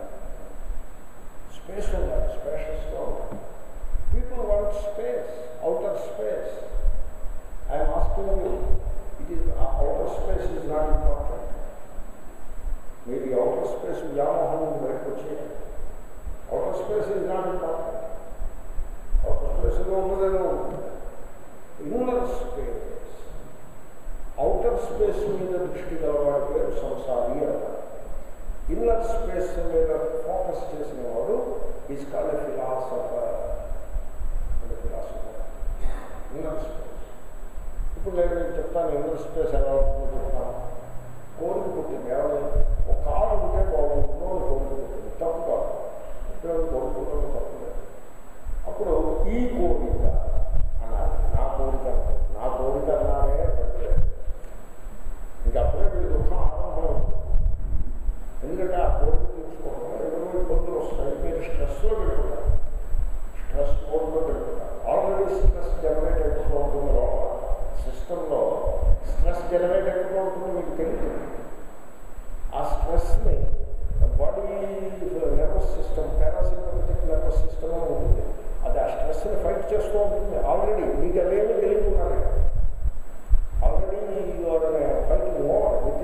space ఉండాలి స్పేషియస్గా ఉండాలి people want space outer space I'm asking you it is outer space is not important మీరు ఈ outer space వ్యామోహం నుండి బయటకు వచ్చేయాలి outer space is not important outer స్పేస్లో ఉన్నదేదో ఉంటుంది ఇన్నర్ స్పేస్ అవుటర్ స్పేస్ మీద దృష్టి గలవాడి పేరు సంసారి అంటారు ఇన్నర్ స్పేస్ మీద ఫోకస్ చేసిన వాడు is call philosopher philosopher inner space ఇప్పుడు నేను మీకు చెప్తాను ఇన్నర్ స్పేస్ ఎలా ఉంటుందో చెప్తాను కోరిక పుట్టింది ఎవరు ఒక కారు ఉంటే బాగుంటుందో అని కోరిక పుట్టింది తప్పు కాదు ఇక్కడ కోరుకుంటుంది తప్పు లేదు అప్పుడు ఈ కోరిక అనాలి నా కోరిక అనాలి. నా కోరిక అన్నారే పెట్టలేదు ఇంకా అప్పుడే వీళ్ళు దుఃఖం ఆరంభం ఎందుకంటే ఆ కోరిక తీర్చుకోవడం ఏదో ఇబ్బందులు వస్తాయి మీరు స్ట్రెస్లో పెట్టుకుంటారు స్ట్రెస్ మోడ్లో పెట్టుకుంటారు ఆల్రెడీ స్ట్రెస్ జనరేట్ అయిపోతూ ఉంటుంది లోపల సిస్టంలో స్ట్రెస్ జనరేట్ అయిపోతూ ఉంటుంది మీకు తెలియదు ఆ స్ట్రెస్ని body nervous system parasympathetic nervous system అని ఉంటుంది అది ఆ స్ట్రెస్ని ఫైట్ చేస్తూ ఉంటుంది ఆల్రెడీ మీకు అవేమీ తెలియకున్నాను ఆల్రెడీ ఫైటింగ్ ఓవర్ విత్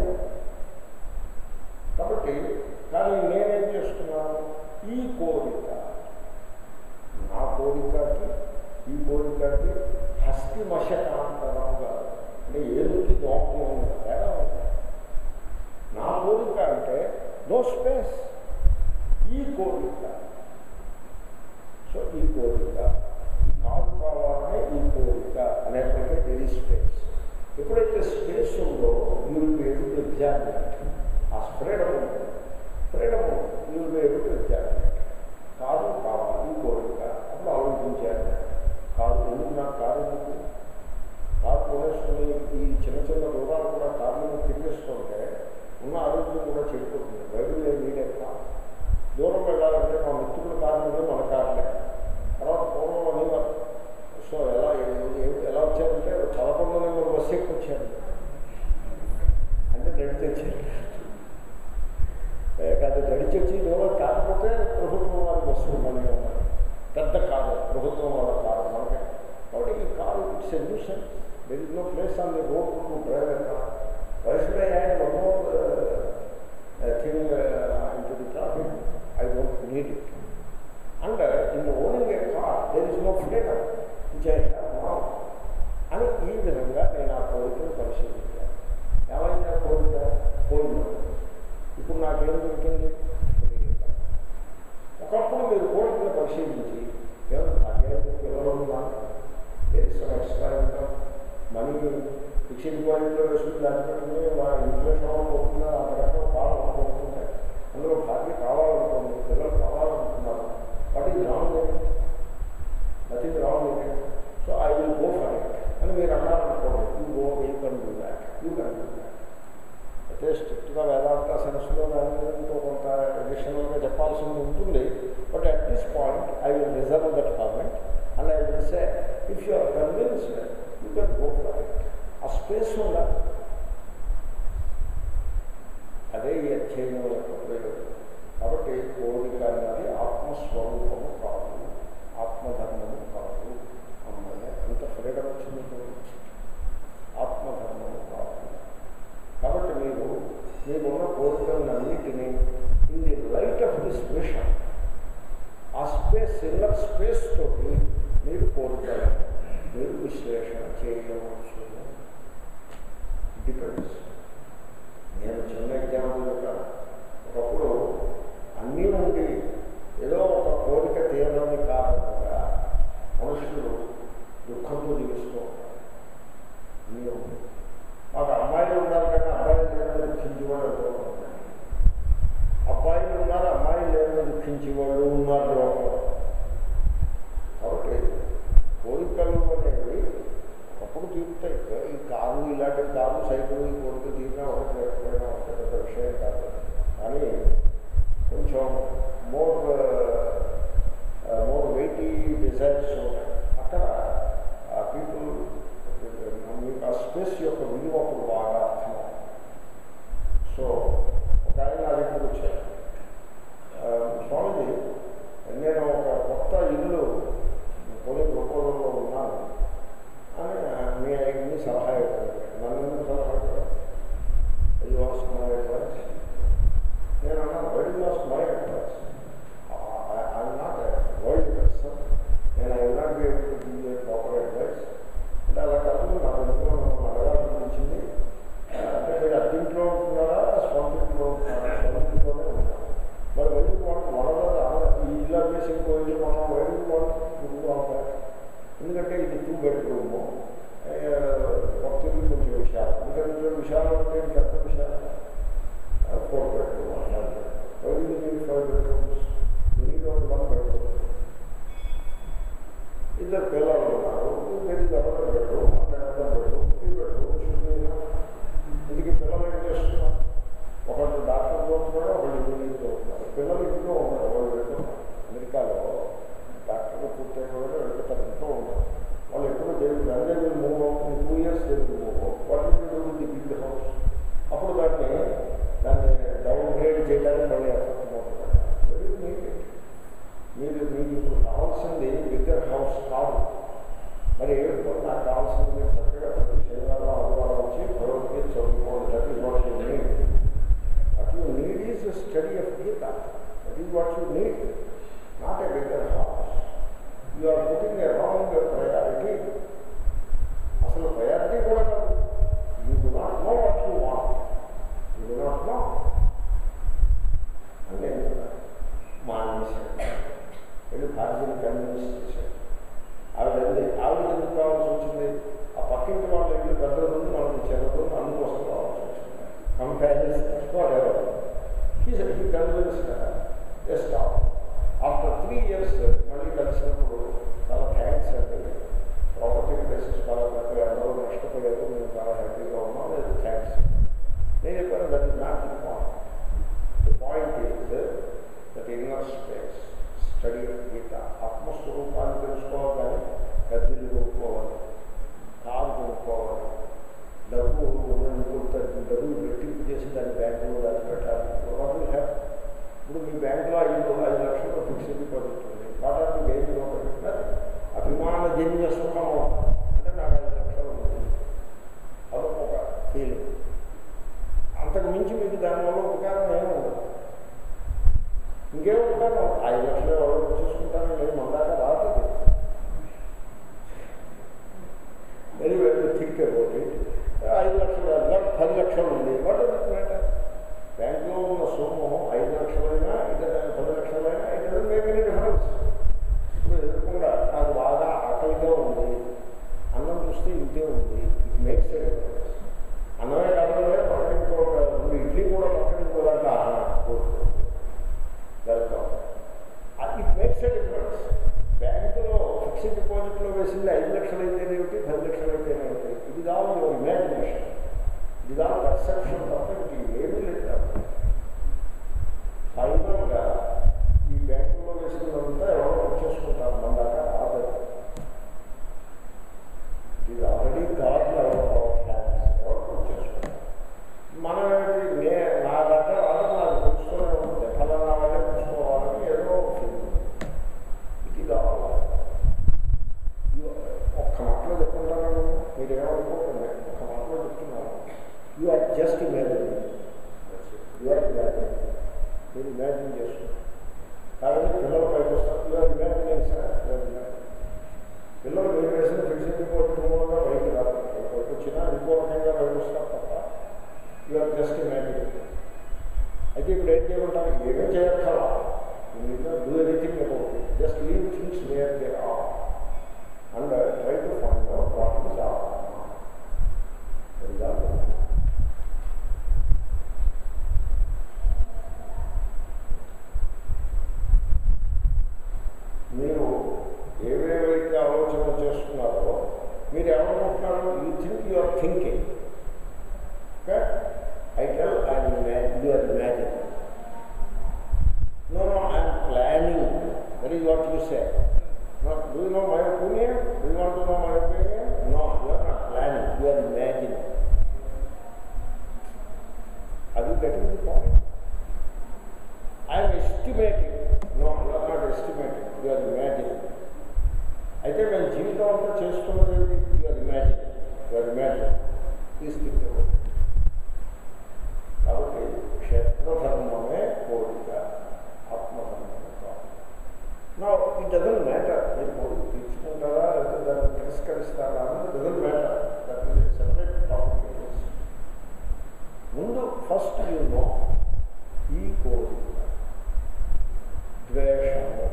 కాబట్టి కానీ నేనేం చేస్తున్నాను ఈ కోరిక నా కోరికకి ఈ కోరికకి హస్తి మశకాంతరంగా అంటే ఏమిటి దోపం తేడా ఉంది. నా కోరిక అంటే నో స్పేస్ ఈ కోరిక సో ఈ కోరిక ఈ కాదు కావాలనే ఈ కోరిక అనేప్పటికీ వెరీ స్పేస్ ఎప్పుడైతే స్పేస్ ఉందో మీరు పేరు ఎగ్జామినేట్ ఆ ఫ్రీడమ్ ఉంటుంది ఫ్రీడమ్ మీరు పేరు ఎగ్జామినేట్ కాదు కావాలి ఈ కోరిక అప్పుడు ఆలోచించారు కాదు ఎందుకు నాకు కాదు ఎందుకు కారు కొనేసుకుని ఈ చిన్న చిన్న దూరాలు కూడా కార్లను తిరిగేస్తుంటే ఉన్న ఆరోగ్యం కూడా చెడిపోతుంది బయట వీడే కాదు దూరం వెళ్ళాలంటే మా మిత్రుల కారణమే మన కారణమే తర్వాత పూర్వం అనేవారు సో ఎలా ఏ- ఎలా వచ్చారంటే పదకొండు నెంబర్ బస్సు ఎక్కి వచ్చారు అంటే నడిచి వచ్చారు ఏ కాదు నడిచి వచ్చి దూరం కాకపోతే ప్రభుత్వం వారి బస్సు ఉందని ఉన్నారు పెద్ద కారు ప్రభుత్వం వాళ్ళ కారు మనకే కాబట్టి ఈ car it's a nuisance there is no place on the road to drive a car వైష్ణవ ఆయన one more thing into the traffic I don't need it and in owning a car there is no freedom which I have now అని ఈ విధంగా నేను ఆ కోరికను పరిశీలించాను ఏమైంది ఆ కోరిక పోయింది ఇప్పుడు నాకేం దొరికింది తెలియదు. ఒకప్పుడు మీరు కోరికను పరిశీలించి ఏమన్నా నాకేం పిల్లలు ఉన్నాను దేశం ఎక్స్ట్రా ఇన్కమ్ మనీ ఫిక్స్డ్ డిపాజిట్లో వేసుకుని దాన్ని పెట్టుకుని మా ఇన్ఫ్లేషన్ అవుతుందా అంత రకం కావాలనుకుంటున్నాయి అందులో భార్య కావాలనుకుంటుంది పిల్లలు కావాలనుకుంటున్నారు what is wrong nothing wrong it so I will go for it అని మీరు అన్నారనుకోండి you go you can do that you can do that అయితే స్ట్రిక్ట్గా వేదాంత సెన్స్లో దాని ఇంకో కొంత అడిషనల్గా చెప్పాల్సింది ఉంటుంది but at this point I will reserve that comment and I will say if you are convinced you can go for it ఆ space ఉండాలి అదే ఈ అధ్యయనం యొక్క ప్రయోజనం కాబట్టి కోరిక అన్నది ఆత్మస్వరూపము కాదు ఆత్మధర్మము కాదు అమ్మనే అంత ఫ్రీడమ్ వచ్చింది చూడండి. మీరు కోరికలను మీరు విశ్లేషణ చేయవచ్చు డిపెండ్స్ నేను చిన్న ఎగ్జాంపుల్ చెప్పాను ఒకప్పుడు అన్నీ ఉండి ఏదో ఒక కోరిక తీరని కారణంగా మనుషులు దుఃఖంతో జీవిస్తూ ఉంటారు అన్నీ ఉంది మాకు అమ్మాయిలు ఉన్నారు కానీ అబ్బాయిలు లేదని దుఃఖించేవాడు ఎవరో ఉన్నారు. అబ్బాయిలు ఉన్నారు అమ్మాయిలు లేదని దుఃఖించేవాళ్ళు ఉన్నారు లోకంలో. కాబట్టి కోరికలు అనేవి ఒకప్పుడు తీరుతాయి ఈ కారు ఇలాంటి కారు సైకిల్ ఈ కోరిక తీరినా ఒకటి లేకపోయినా ఒకటి పెద్ద విషయం కాదు కానీ కొంచెం మోర్ మోర్ వెయిటీ డిజైర్స్ ఉంటాయి అక్కడ పీపుల్ మీకు ఆ స్పేస్ యొక్క విలువ అప్పుడు బాగా అర్థం సో ఒక ఆయన నా దగ్గరికి వచ్చారు ఆ, స్వామిజీ నేను ఒక కొత్త ఇల్లు కొన్ని రూపంలో ఉన్నాను అని మీ మీ సలహా ఇవ్వండి నన్ను ఎందుకు సలహా ఇవ్వడం అది వాస్ మై అడ్వైస్ నేను అన్నాను very was my advice I'm not world person నేను I not be able to give a proper advice అంటే అలా కాదు నాకు ఎందుకు నన్ను అడగాలనిపించింది ఆ, అంటే మీరు అద్దీంట్లో ఉంటున్నారా స్వంత ఇంట్లో ఉంటున్నారా స్వంత ఇంట్లోనే ఉంటారు మరి వెళ్ళి వాళ్ళు వనరా ఈ ఇల్లు అమ్మేసి ఇంకో ఇల్లు మనం వెళ్ళి వాళ్ళు ముందు ఉంటారు ఎందుకంటే ఇది టూ బెడ్రూము కొత్త ఇల్లు కొంచెం విశాలం ఎందుకంటే విశాలం అంటే ఇంకెంత విశాలం ఫోర్ బెడ్రూమ్ వెళ్ళి ఫైవ్ బెడ్రూమ్స్ దీనిలో వన్ బెడ్రూమ్ ఇద్దరు పిల్లలు ఉన్నారు very double bedroom double bedroom three bedroom ఇంటికి పిల్లలు ఏం చేస్తున్నారు ఒకళ్ళు డాక్టర్ చదువుతున్నాడు ఒకళ్ళు ఇంజనీర్ చదువుతున్నారు పిల్లలు ఇంట్లో ఉన్నారు వాళ్ళు వెళ్తున్నారు అమెరికాలో డాక్టర్గా పూర్తయిన వాళ్ళు వెళ్తారు ఇంట్లో ఉంటారు వాళ్ళు ఎప్పుడూ దేవుడు వెంటనే వీళ్ళు మూవ్ అవుతుంది టూ ఇయర్స్ దేవుడు మూవ్ అవుతుంది వాళ్ళు ది బిగ్ హౌస్ అప్పుడు దాన్ని దాన్ని డౌన్ గ్రేడ్ చేయడానికి మళ్ళీ ఎఫెక్ట్ అవుతుంది మీరు మీకు ఇప్పుడు కావాల్సింది బిగ్గర్ హౌస్ కాదు మరి ఏమిటో నాకు కావాల్సింది మీరు చక్కగా ప్రతి శనివారం ఆదివారం వచ్చి భగవద్గీత చదువుకోండి that is what you need what you need is study of Gita that is what you need not a bigger house you are putting a wrong priority అసలు ప్రయారిటీ కూడా కాదు you do not know what you want you do not know అని నేను చెప్పాను. మానేశాను వెళ్ళి భారతీయులు convince చేశాడు ఆవిడ వెళ్ళి ఆవిడ ఎందుకు కావాల్సి వచ్చింది ఆ పక్కింటి వాళ్ళ ఇల్లు పెద్దలు మనకి చిన్నది అందుకోసం కావాల్సి వచ్చింది comparison whatever he convince just after three years మళ్ళీ కలిసినప్పుడు చాలా థ్యాంక్స్ అండి ప్రాపర్టీ ప్లేసెస్ చాలా తక్కువ అందరూ నష్టపోయారు మేము చాలా హ్యాపీగా ఉన్నాం లేదు థ్యాంక్స్ నేను చెప్పాను that is not the point the point is that inner space study Gita ఆత్మస్వరూపాన్ని తెలుసుకోవాలి కానీ గద్దెలు కొనుక్కోవాలి కారు కొనుక్కోవాలి డబ్బు కొంత డబ్బులు రెట్టింపు చేసి దాన్ని బ్యాంకులో దాచిపెట్టాలి వాట్ యూ హ్యావ్ ఇప్పుడు మీ బ్యాంకులో ఐదు ఐదు లక్షలు ఫిక్స్డ్ డిపాజిట్ ఉంది వాటాన్ని గేజ్లో పెట్టినది అభిమానజన్య సుఖం అంటే నాకు ఐదు లక్షలు ఉంది అదొక ఫీలింగ్ అంతకు మించి మీకు దానివల్ల ఉపకారం ఏమి ఉండదు ఇంకేం ఉపకారం ఐదు లక్షలు ఎవరు చూసుకుంటారో లేదు మన దాకా రాదు very very thick about it ఐదు లక్షలు కాదు, పది లక్షలు ఉంది వాట్ ఇస్ ఇట్ మ్యాటర్ బ్యాంకులో ఉన్న సొమ్ము ఐదు లక్షలైనా ఇక పది లక్షలైనా it doesn't make any difference ఇప్పుడు ఎదురకుండా నాకు బాగా ఆకలిగా ఉంది అన్నం చూస్తే ఇంతే ఉంది ఇట్ మేక్స్ ఏ డిఫరెన్స్ అన్నమే కాదంటే పక్కన ఇంకో రెండు ఇడ్లీ కూడా పక్కన ఇంకో దాంట్లో welcome it makes a difference బ్యాంకులో ఫిక్స్డ్ డిపాజిట్లో వేసింది ఐదు లక్షలు అయితేనేమిటి పది లక్షలు అయితేనేమిటి ఇది కాదు యువర్ ఇమాజినేషన్ ఇది కాదు పర్సెప్షన్ తప్ప ఇంక ఏమీ లేదు ఫైనల్గా ఈ బ్యాంకులో వేసినంతా ఎవరో చేసుకుంటారు మన దాకా రాదు ఇది ఆల్రెడీ గాడ్ ఎవరో ఎవరో చేసుకుంటారు మనం ఏంటి నే నా దగ్గర రాదు నాకు తెలుసుకునే ఉంటుంది ఫలానా వాళ్ళే తెలుసుకోవాలని ఏదో ఫీలింగ్ ఇట్ ఇది ఒక్క మాటలో చెప్పుకుంటాను మీరు ఏమనుకోకండి ఒక్క మాటలో చెప్తున్నాను you are just imagine you are imagine మీరు ఇమాజిన్ చేసుకుంటారు కాబట్టి పిల్లలు పైకి వస్తారు యు ఆర్ ఇమాజినేషన్ సార్ ఇంకోటి మూలంగా పైకి రాదు పైకి వచ్చినా ఇంకో రకంగా పైకి వస్తారు తప్ప యూఆర్ జస్ట్ ఇమాజిన్ అయితే ఇప్పుడు ఏం చేయమంటారు ఏమీ చేయక్కర్లా do anything about just leave things where they are and try to find out what is are మీరు ఏవేవైతే ఆలోచన చేస్తున్నారో మీరు ఏమనుకుంటున్నారు you think you are thinking okay I tell I you are imagine no no I'm planning that is what you say no do you know my opinion do you want to know my opinion no you are not planning you are imagine అది getting point I'm estimating no you are not estimating you are imagine అయితే మేము జీవితం అంతా చేస్తున్నది you are imagine you are imagine తీసుకుంటారు కాబట్టి క్షేత్రధర్మమే కోరిక ఆత్మధర్మమే కాదు నా ఇట్ డజన్ మ్యాటర్ మీరు కోరిక తీర్చుకుంటారా లేకపోతే దాన్ని తిరస్కరిస్తారా అని doesn't matter that is separate topic ముందు ఫస్ట్ యూ నో ఈ కోరిక ద్వేషము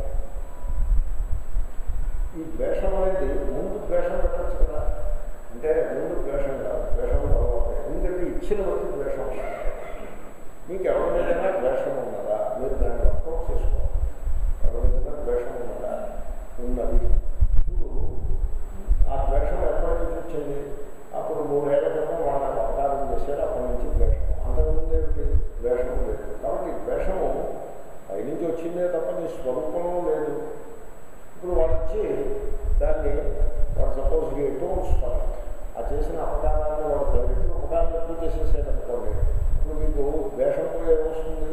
ఈ ద్వేషం అనేది ముందు ద్వేషం పెట్టచ్చు కదా అంటే ముందు ద్వేషం కాదు ద్వేషం తర్వాత ఎందుకంటే ఇచ్చిన వరకు ద్వేషం మీకు ఎవరి మీదైనా ద్వేషం ఉన్నదా మీరు దాన్ని వర్కౌట్ చేసుకోవాలి ఎవరి మీదైనా ద్వేషం ఉన్నదా ఉన్నది ఇప్పుడు ఆ ద్వేషం ఎప్పటి నుంచి వచ్చింది అప్పుడు మూడేళ్ల క్రితం వాళ్ళ అపకారం చేశారు అప్పటి నుంచి ద్వేషం అంతకుముందు ఏమిటి ద్వేషం లేదు కాబట్టి ద్వేషము పైనుంచి వచ్చిందే తప్ప నీ స్వరూపంలో లేదు ఇప్పుడు వాడు వచ్చి దాన్ని వాడు సపోజ్ టోన్స్ ఆ చేసిన అపకారాన్ని వాడు పది ఉపకారం ఎక్కువ చేసేసేటనుకోండి ఇప్పుడు మీకు వేషంతో ఏమొస్తుంది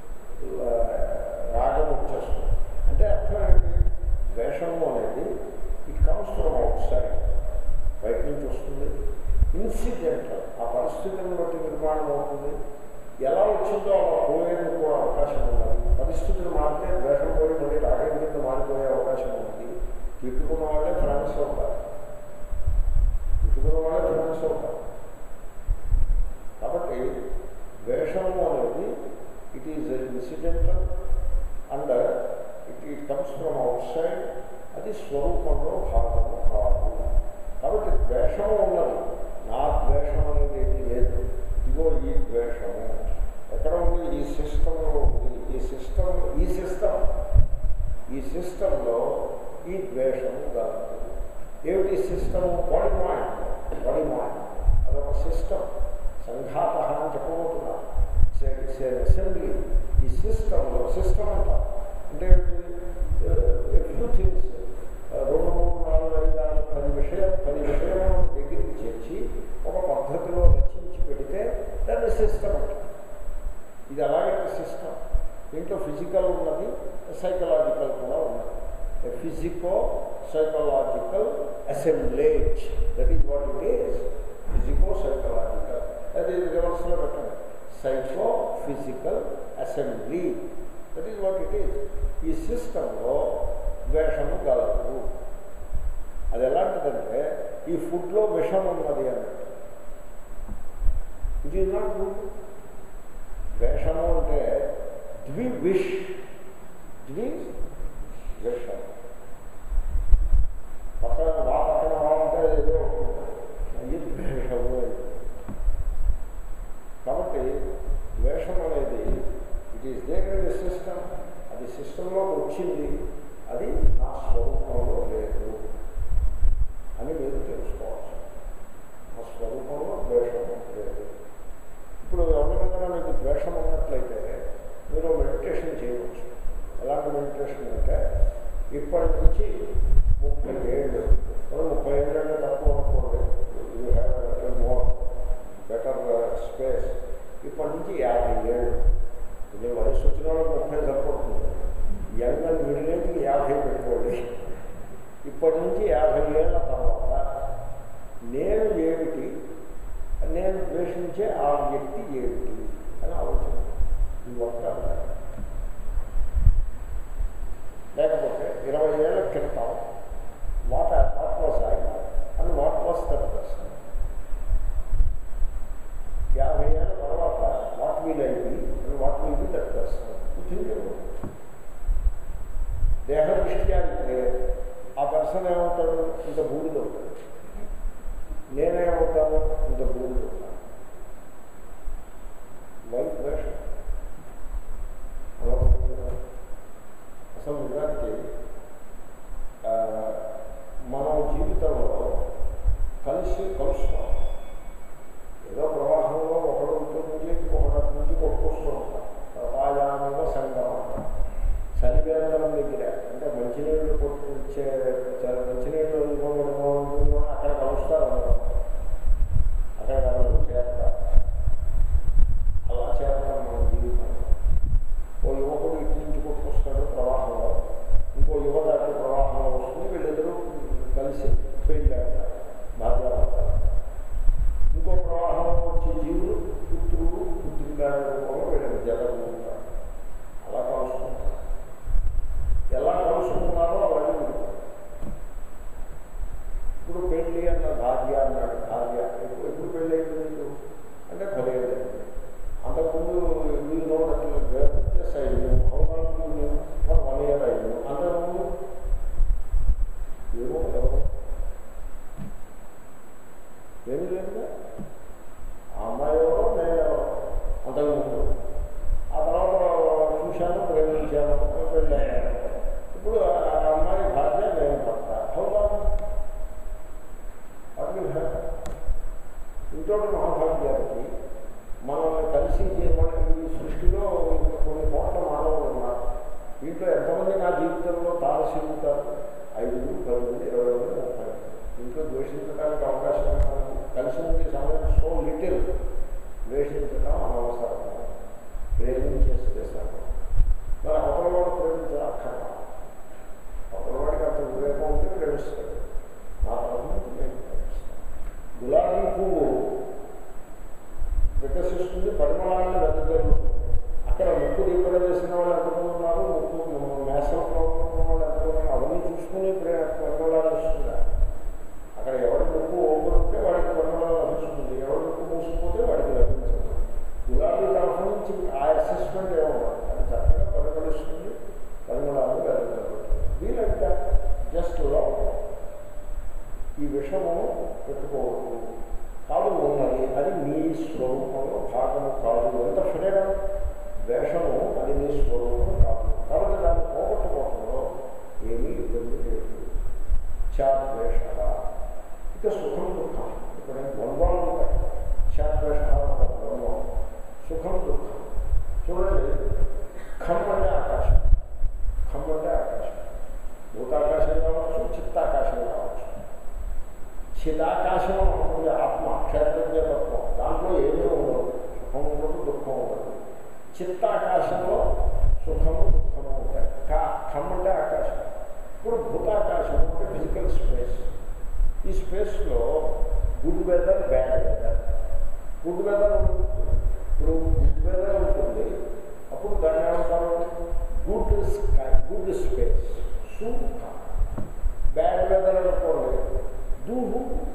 రాగం వచ్చేస్తుంది అంటే అర్థం ఏంటి వేషము అనేది it comes from outside బయట నుంచి వస్తుంది ఇన్సిడెంటల్ ఆ పరిస్థితులను బట్టి నిర్మాణం అవుతుంది ఎలా వచ్చిందో అలా పోయేందుకు కూడా అవకాశం ఉన్నది పరిస్థితులు మారితే ద్వేషం పోయి మళ్ళీ రాగం కింద మారిపోయే అవకాశం ఉన్నది తిట్టుకున్న వాళ్ళే ఫ్రెండ్స్ అవుతారు తిట్టుకున్న వాళ్ళే ఫ్రెండ్స్ అవుతారు కాబట్టి ద్వేషము అనేది it is incidental and it it comes from outside అది స్వరూపంలో భాగము కాదు కాబట్టి ద్వేషము ఉన్నది నా ద్వేషం అనేది ఏది లేదు ఇదిగో ఈ ద్వేషము ఎక్కడ ఉంది ఈ సిస్టంలో ఉంది ఈ సిస్టమ్ ఈ సిస్టమ్ ఈ సిస్టంలో ఈ ద్వేషము కలదు ఏమిటి system body mind body mind అదొక సిస్టమ్ సంఘాత అని చెప్పబోతున్నా అసెంబ్లీ ఈ సిస్టంలో సిస్టమ్ అంటారు అంటే ఫ్యూ థింగ్స్ రెండు మూడు నాలుగు ఐదు ఆరు పది విషయాలు పది విషయాలను దగ్గరికి చేర్చి ఒక పద్ధతిలో రచించి పెడితే దాన్ని సిస్టమ్ అంటారు ఇది అలాగే సిస్టమ్ దీంట్లో ఫిజికల్ ఉన్నది సైకలాజికల్ కూడా ఉన్నది physico psychological assemblage that is what it is physico psychological అది రివర్స్లో పెట్టండి psycho physical assembly that is what it is ఈ సిస్టంలో ద్వేషము గలదు అది ఎలాంటిదంటే ఈ ఫుడ్లో విషం ఉన్నది అన్నట్టు ఇట్ ఈజ్ నాట్ గుడ్ ద్వేషము అంటే ద్వి విష్ ద్వి విషం పక్కన వా పక్కన వా అంటే ఏదో అయ్యి ద్వేషము కాబట్టి ద్వేషం అనేది it is there in the system అది సిస్టంలో వచ్చింది అది నా స్వరూపంలో లేదు అని మీరు తెలుసుకోవచ్చు నా స్వరూపంలో ద్వేషము లేదు ఇప్పుడు ఎవరికైనా మీకు ద్వేషం ఉన్నట్లయితే మీరు మెడిటేషన్ చేయవచ్చు ఎలాంటి మెడిటేషన్ అంటే ఇప్పటి నుంచి ముప్పై ఏళ్ళు మనం ముప్పై ఏళ్ళంటే తక్కువ అనుకోండి you have better more better space ఇప్పటి నుంచి యాభై ఏళ్ళు ఇది వయసు వచ్చిన వాళ్ళకి ముప్పై సరిపడుతుంది యంగ్ అండ్ మిడిల్ ఏజ్కి యాభై పెట్టుకోండి ఇప్పటి నుంచి యాభై ఏళ్ళ తర్వాత నేను ఏమిటి నేను ద్వేషించే ఆ వ్యక్తి ఏమిటి అని ఆలోచన ఇది వర్క్ లేకపోతే ఇరవై ఏళ్ల క్రితం what what was I and ఏమవుతాడు ఇంత బూడిద అవుతాడు నేనేమవుతాను ఇంత బూడిద అవుతాను వైట్ వేషం అలా ఉంటుంది కదా. అసలు నిజానికి ఆ, మనం జీవితంలో కలిసి కలుస్తాం ఏదో ప్రవాహంలో ఒకడు నుంచి ఇంకొకటి నుంచి కొట్టుకొస్తూ ఉంటాం ప్రపాయానంగా సంగమం చలివేంద్రం దగ్గర అంటే మంచినీళ్ళు కొట్టుకొచ్చే చ- మంచినీళ్ళు ఇవ్వబడుతుందో అక్కడ కలుస్తారు అందరూ అక్కడ అందరూ చేస్తారు అలా చేస్తాం మన జీవితంలో ఓ యువకుడు ఇటు నుంచి కొట్టుకొస్తాడు ప్రవాహంలో ఇంకో యువత అటు ప్రవాహంలో వస్తుంది వీళ్ళిద్దరూ కలిసి పెళ్ళి అంటారు భార్యాభర్తలు ఇంకో ప్రవాహంలో వచ్చే జీవులు పుత్రులు పుత్రికాల రూపంలో వీళ్ళకి జగన్ ఉంటారు అలా కలుసుకుంటారు ఎలా కలుసుకున్నారో అలాగే ఉంటారు ఇప్పుడు పెళ్ళి అన్న భార్య అన్నాడు భార్య ఎప్పుడు ఎప్పుడు పెళ్ళి అయింది నీకు అంటే పదిహేడు అంతకుముందు వీళ్ళు నోడట్లు జస్ట్ అయ్యింది అవును వన్ ఇయర్ అయ్యింది అంతకుముందు ఏమో ఎవరు ఏమీ లేదు ఆ అమ్మాయి ఎవరో నేను ఎవరో అంతకుముందు ఆ తర్వాత చూశాను ప్రేమించాను వెళ్ళాను ఇప్పుడు ఆ అమ్మాయి భార్య నేను భర్త అవునా అట్లా ఇంకోటి మహాభాగ్యానికి మనల్ని కలిసి మన ఈ సృష్టిలో ఇంకా కొన్ని కోట్ల మానవులు ఉన్నారు వీటిలో ఎంతమంది నా జీవితంలో తారసిల్లుతారు ఐదుగురు పది ఇరవై మంది ముప్పై మంది. ఇంట్లో ద్వేషించడానికి అవకాశం ఉంది. కలిసి ఉండే సమయం సో లిటిల్ ద్వేషించడం అనవసరం ప్రేమించేస్తే సార్ మరి అవతలవాడు ప్రేమించక్కర్లా అవతలవాడికి అంత వివేకం ఉంటే ప్రేమిస్తాడు నా తరఫు నుంచి నేను ప్రేమిస్తాను గులాబీ పువ్వు వికసిస్తుంది పరిమళాన్ని వెదజల్లుతుంది అక్కడ ముక్కు దిగుబడి వేసిన వాళ్ళు ఎంతమంది ఉన్నారు ముక్కు మేసంలో ఉన్న వాళ్ళు ఎంతమంది అవన్నీ చూసుకుని ప్రే- పరిమళాలు ఇస్తున్నారు అక్కడ ఎవరి ముక్కు ఓపెన్ ఉంటే వాడికి పరిమళాలు లభిస్తుంది ఎవరి ముక్కు మూసుకుపోతే వాడికి లభించదు గులాబీ తరఫు నుంచి ఆ అసెస్మెంట్ ఏమన్నా అది చక్కగా పరిమళిస్తుంది పరిమళాలు వెదజల్లుతుంది వీలంటే జస్ట్ లవ్ ఈ విషము పెట్టుకోవద్దు కాదు ఉన్నది అది నీ స్వరూపంలో భాగము కాదు ఎంత ఫ్రీడమ్ వేషము అది నీ స్వరూపం కాదు కాబట్టి దాన్ని పోగొట్టుకోవడంలో ఏమీ ఇబ్బంది లేదు చాద్వేష ఇక సుఖం దుఃఖం ఇక్కడ ద్వంద్వాలు ఉంటాయి చాద్వేష ద్వంద్వం సుఖం దుఃఖం చూడండి ఖమ్ అంటే ఆకాశం ఖమ్ అంటే ఆకాశం భూతాకాశం కావచ్చు చిత్తాకాశం కావచ్చు చిదాకాశం ఉంటుంది ఆత్మ క్షేత్రజ్ఞతత్వం దాంట్లో ఏమీ ఉండదు సుఖం ఉండదు దుఃఖం ఉండదు చిత్తాకాశంలో సుఖము దుఃఖము ఉంటాయి కా ఖమ్ అంటే ఆకాశం ఇప్పుడు భూతాకాశం అంటే ఫిజికల్ స్పేస్ ఈ స్పేస్లో good weather bad weather good weather ఉంటుంది ఇప్పుడు గుడ్ వెదర్ ఉంటుంది అప్పుడు దాన్ని ఏమంటారు గుడ్ స్కై గుడ్ స్పేస్ సుఖ బ్యాడ్ వెదర్ అనుకోండి దూహు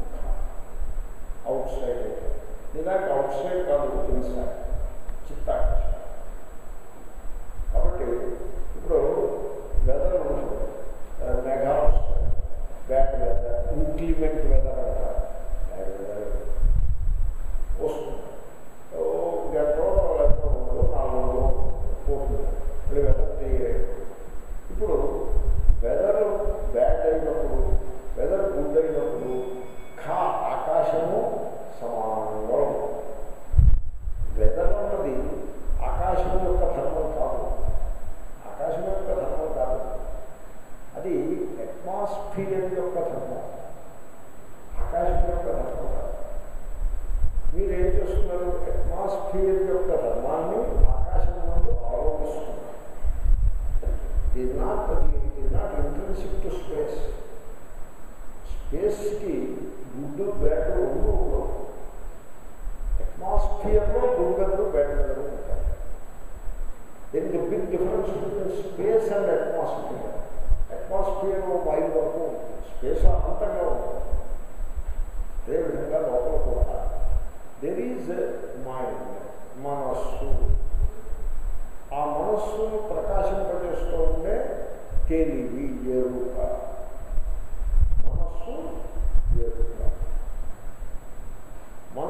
అవుట్ సైడ్ నిజానికి అవుట్ సైడ్ కాదు ఇన్సైడ్ చిత్తాకాశం కాబట్టి ఇప్పుడు వెదర్ ఉంటుంది ఆ, మేఘాలు వస్తాయి బ్యాడ్ వెదర్ ఇంక్లిమెంట్ వెదర్ అంటారు బ్యాడ్ వెదర్ వస్తుంది ఓ గంట లేకపోతే రెండు రోజులు, నాలుగు రోజులు పోతుంది మళ్ళీ వెదర్ క్లియర్ ఇప్పుడు వెదర్ బ్యాడ్ అయినప్పుడు వెదర్ గుడ్ అయినప్పుడు ఖా ఆకాశము సమానంగా ఉంటుంది వెదర్ అన్నది ఆకాశం యొక్క ధర్మం కాదు ఆకాశం యొక్క ధర్మం కాదు అది అట్మాస్ఫియర్ యొక్క ధర్మం ఆకాశం యొక్క ధర్మం కాదు మీరు ఏం చేస్తున్నారు అట్మాస్ఫియర్ యొక్క ధర్మాన్ని ఆకాశం నుండి ఆరోపిస్తున్నారు ఇది నాట్ ఇది నాట్ ఇంట్రెన్సిక్ టు స్పేస్ స్పేస్కి గుడ్డు బ్యాడ్ రెండు ఉండవు అట్మాస్ఫియర్లో గుడ్ వెదరు బ్యాడ్ వెదరు ఉంటాయి దీనికి big difference between space and atmosphere atmosphere mile వరకు ఉంటుంది స్పేస్ అంతంగా ఉంటుంది అదేవిధంగా లోపల కూడా దెర్ ఈజ్ మైండ్ మనస్సు ఆ మనస్సును ప్రకాశింపజేస్తూ ఉండే తెలివి ఎరుక మనస్సు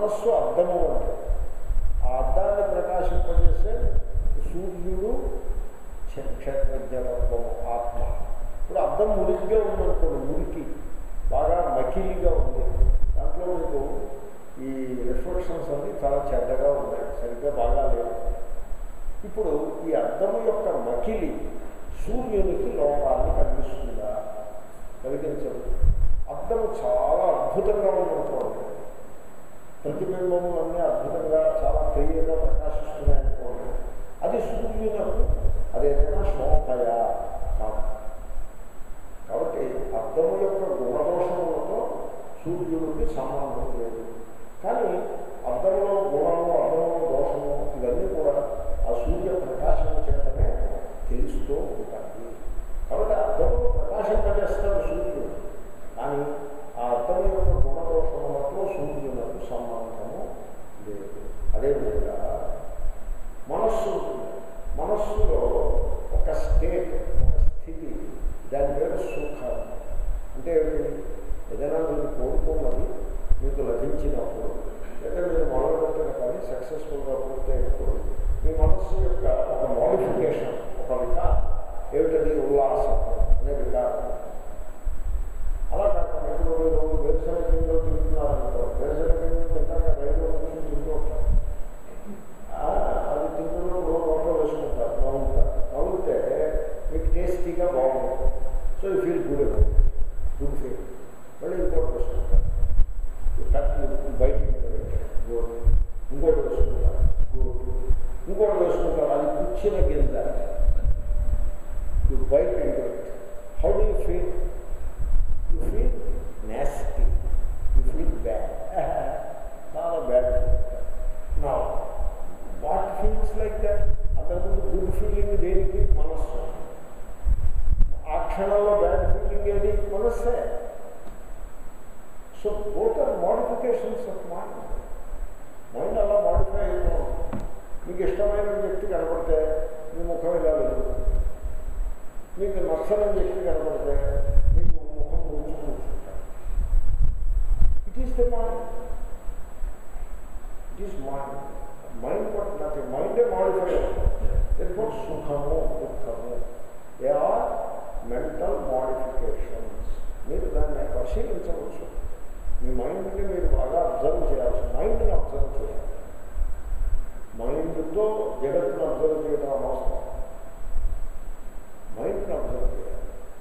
మనస్సు అద్దము అంటే ఆ అద్దాన్ని ప్రకాశింపజేసే సూర్యుడు క్ష- క్షేత్రజ్ఞత్వము ఆత్మ ఇప్పుడు అద్దం మురికిగా ఉందనుకోండి మురికి బాగా మకిలిగా ఉంది దాంట్లో మీకు ఈ రిఫ్లెక్షన్స్ అన్ని చాలా చెడ్డగా ఉన్నాయి సరిగ్గా బాగా లేవు ఇప్పుడు ఈ అద్దము యొక్క మకిలి సూర్యునికి లోపాన్ని కలిగిస్తుందా కలిగించదు అద్దము చాలా అద్భుతంగా ఉందనుకోండి ప్రతిబింబము అన్నీ అద్భుతంగా చాలా క్లియర్గా ప్రకాశిస్తున్నాయనుకోండి అది సూర్యునకు అదేదైనా శోభయా కాదు కాబట్టి అద్దము యొక్క గుణదోషములతో సూర్యుడికి సంబంధం లేదు కానీ అద్దంలో గుణము అద్దంలో దోషము ఇవన్నీ కూడా ఆ సూర్య ప్రకాశం చేతనే తెలుస్తూ ఉంటాయి కాబట్టి అద్దంలో ప్రకాశింపజేస్తాడు సూర్యుడు కానీ ఆ అద్దం యొక్క గుణదోషములతో సూర్యులకు సంబంధము లేదు అదేవిధంగా మనస్సు ఉంటుంది మనస్సులో ఒక స్టేట్ ఒక స్థితి దాని పేరు సుఖం అంటే ఏమిటి? ఏదైనా మీరు కోరుకున్నది మీకు లభించినప్పుడు లేదా మీరు మొదలుపెట్టిన పని సక్సెస్ఫుల్గా పూర్తయినప్పుడు మీ మనస్సు యొక్క ఒక మోడిఫికేషన్ ఒక వికారం ఏమిటది ఉల్లాసం అనే వికారం అలా కాకుండా ఇప్పుడు మీరు వేరుశనగ కింద తింటున్నారనుకో వేరుశనగ కింద తింటాక రైల్లో కూర్చొని తింటూ ఉంటారు ఆ, అది తింటున్నప్పుడు నోట్లో వేసుకుంటారు నవ్వుతారు నవ్వుతే మీకు టేస్టీగా బాగుంటుంది so you feel good about good feel మళ్ళీ ఇంకోటి వేసుకుంటారు కట్ బయటికి గుడ్ ఇంకోటి వేసుకుంటారు గుడ్ ఇంకోటి వేసుకుంటారు అది కూర్చిన కింద you bite into it how do you feel you feel nasty you feel bad చాలా బ్యాడ్ నా వాట్ ఫీల్స్ లైక్ దట్ అంతకుముందు గుడ్ ఫీలింగ్ దేనికి మనస్సు ఆ క్షణంలో బ్యాడ్ ఫీలింగ్ ఏది మనస్సే so both are modifications of mind mind అలా మోడిఫై అయిపోతుంది మీకు ఇష్టమైన వ్యక్తి కనపడితే మీ ముఖం ఇలా వెళ్తుంది మీకు నచ్చని వ్యక్తి కనపడితే మీకు ముఖం ముంచు కూర్చుంటారు it is the mind it is mind mind but nothing మైండే మాడిఫై అవుతుంది సుఖము దుఃఖము దే ఆర్ మెంటల్ మాడిఫికేషన్స్ మీరు దాన్ని పరిశీలించవచ్చు మీ మైండ్ని మీరు బాగా అబ్జర్వ్ చేయాల్సి మైండ్ని అబ్జర్వ్ చేయాలి మైండ్తో జగత్తును అబ్జర్వ్ చేయడం అవసరం మైండ్ని అబ్జర్వ్ చేయాలి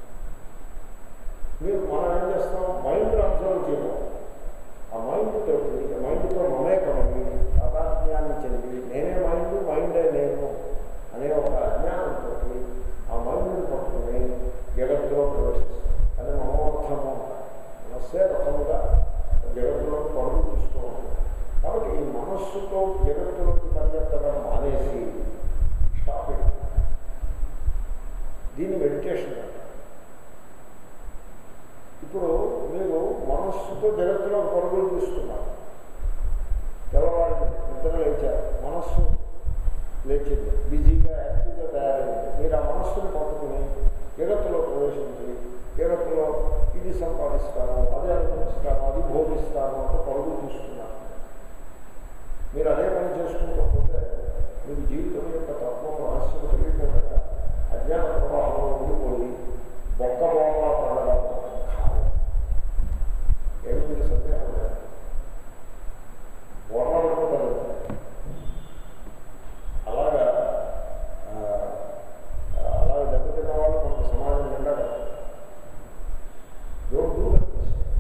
మీరు మనం ఏం చేస్తాం మైండ్ని అబ్జర్వ్ చేయడం ఆ మైండ్ తోటి మైండ్తో మమేకమయ్యి తాదాత్మ్యాన్ని చెంది నేనే మైండ్ మైండే నేను అనే ఒక అజ్ఞానంతో ఆ మైండ్ని పట్టుకుని జగత్తులో ప్రవేశిస్తాం అది మనోర్థము మనస్సే రకముగా జగత్తులో పనులు తీస్తూ ఉంటుంది కాబట్టి ఈ మనస్సుతో జగత్తులోకి పరిగెత్తడం మానేసి స్టాప్ ఇట్ దీన్ని మెడిటేషన్ అంటారు ఇప్పుడు మీరు మనస్సుతో జగత్తులో పరుగులు తీస్తున్నారు తెల్లవాడి నిద్ర లేచారు మనస్సు లేచింది బిజీగా యాక్టివ్గా తయారైంది మీరు ఆ మనస్సును పట్టుకుని జగత్తులో ప్రవేశించి జగత్తులో ఇది సంపాదిస్తాను అదే అనుభవిస్తాను అది భోగిస్తాను అంటే పరుగులు తీస్తున్నారు మీరు అదే పని చేసుకుంటూ మీకు జీవితం యొక్క తత్వం రహస్యం తెలియకుండా అజ్ఞాన ప్రవాహంలో ఉండిపోయి బొక్క బొమ్మ పడడం ఖాయం ఏమి సందేహం లేదు బొమ్మ పడిపోతారు అలాగా ఆ, అలాగే దెబ్బతిన్న వాళ్ళు మనకు సమాజం నిండా డోంట్ డూ దట్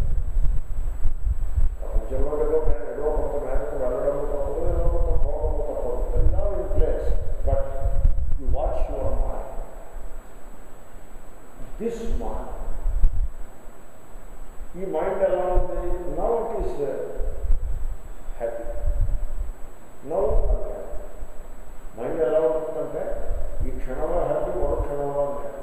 ప్రపంచంలో ఏదో మే- ఏదో కొంత మేరకు వెళ్ళడం తప్పదు ఏదో కొంత పోవడం తప్పదు that is all in place but you watch your mind this mind ఈ మైండ్ ఎలా ఉంది now it is happy now అంటే మైండ్ ఎలా ఉంటుందంటే ఈ క్షణంలో హ్యాపీ మరో క్షణంలో హ్యాపీ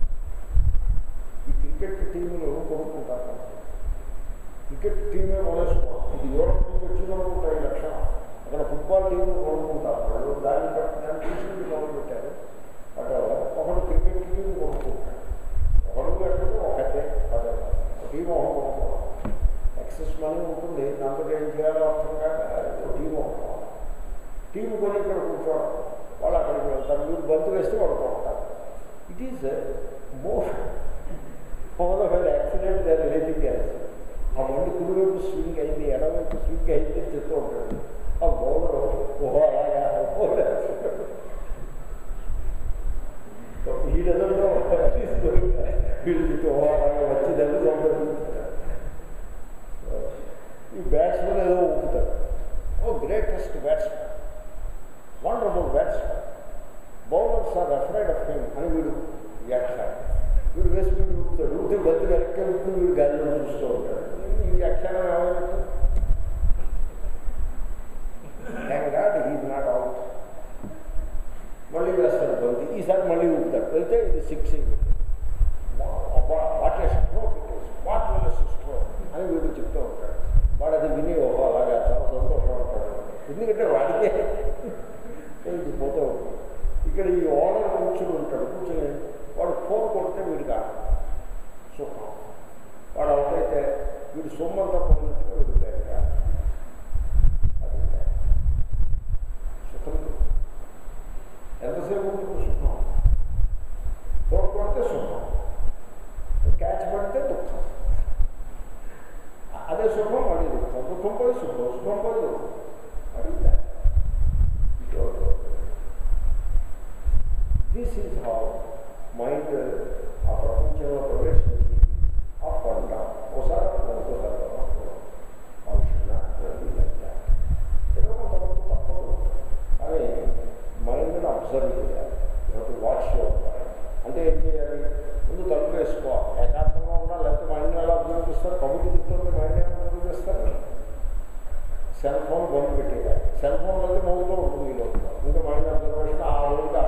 ఈ క్రికెట్ టీంలు కొనుక్కుంటారు క్రికెట్ టీమే కొనేసుకోవాలి ఇది యూరోప్ నుంచి వచ్చిందనుకుంటా ఈ లక్షణం అక్కడ ఫుట్బాల్ టీం కొనుక్కుంటారు వాళ్ళు దాన్ని బట్టి దాన్ని తీసుకుని మొదలు పెట్టారు అటు ఒకడు క్రికెట్ టీం కొనుక్కుంటాడు ఒకడు ఎక్కడ ఒకటే అదే టీం ఒకటి కొనుక్కోవాలి ఎక్స్ ఎక్సెస్ మనీ ఉంటుంది దాంతో ఏం చేయాలో అర్థం కాక టీం ఒకటి టీం కొని ఇక్కడ కూర్చోవడం వాళ్ళు అక్కడికి వెళ్తారు మీరు బంతు వేస్తే వాళ్ళు కొడతారు it is motion power of accident దాని రేటింగ్ ఆ బండి కుడివైపు స్వింగ్ అయింది ఎడవైపు స్వింగ్ అయింది చెప్తూ ఉంటాడు ఆ బౌలర్ ఓహో అలాగా ఈ డజన్లో వీళ్ళకి ఓహో అలాగా వచ్చిందని సంబంధించారు ఈ బ్యాట్స్మెన్ ఏదో ఊపుతారు ఓ greatest batsmen wonderful batsmen bowlers are afraid of him అని వీడు వ్యాఖ్యానం వీడు వేసి వీడు ఊపుతాడు ఊపితే బద్దు వెనక్కి ఊపుతూ వీడు గాలిలో చూస్తూ ఉంటాడు ఈ వ్యాఖ్యానం ఏమైనట్టు thank God is not out మళ్ళీ వేస్తాడు బంతి ఈసారి మళ్ళీ ఊపుతాడు వెళ్తే ఇది six what stroke it is what will stroke అని వీడు చెప్తూ ఉంటాడు వాడు అది విని ఓహో అలాగా చాలా సంతోషం ఉంటాడు ఎందుకంటే వాడికే ఇది పోతూ ఉంటాడు ఇక్కడ ఈ ఓనర్ కూర్చుని ఉంటాడు కూర్చుని వాడు ఫోన్ కొడితే వీడికి ఆడ సుఖం వాడు అవుతైతే వీడు సొమ్మంతా పోయినట్టుగా వీడు బయట అది సుఖం ఎంతసేపు ఉంటుంది సుఖం ఫోన్ కొడితే సుఖం క్యాచ్ పడితే దుఃఖం అదే సుఖం మళ్ళీ దుఃఖం దుఃఖం పోయి సుఖం సుఖం పోయి దుఃఖం అది దిస్ ఈజ్ హౌ మైండ్ ఆ ప్రపంచంలో ప్రవేశించి అప్ అండ్ డౌన్ ఒకసారి ఒకసారి ఏదో కొంతవరకు తప్పదు కానీ మైండ్ని అబ్జర్వ్ చేయాలి టు వాచ్ యువర్ మైండ్ అంటే ఏం చేయాలి ముందు తలుపు వేసుకోవాలి ఏకాంతంగా ఉండాలి లేకపోతే మైండ్ ఎలా అబ్జర్వ్ చేస్తారు కబుర్లు చెప్తుంటే మైండ్ ఎలా అబ్జర్వ్ చేస్తారు సెల్ ఫోన్ బంద్ పెట్టేయాలి సెల్ ఫోన్ అయితే మోగుతూ ఉంటుంది ఈ లోపల ఇంకా మైండ్ అబ్జర్వేషన్ ఆ రోజుగా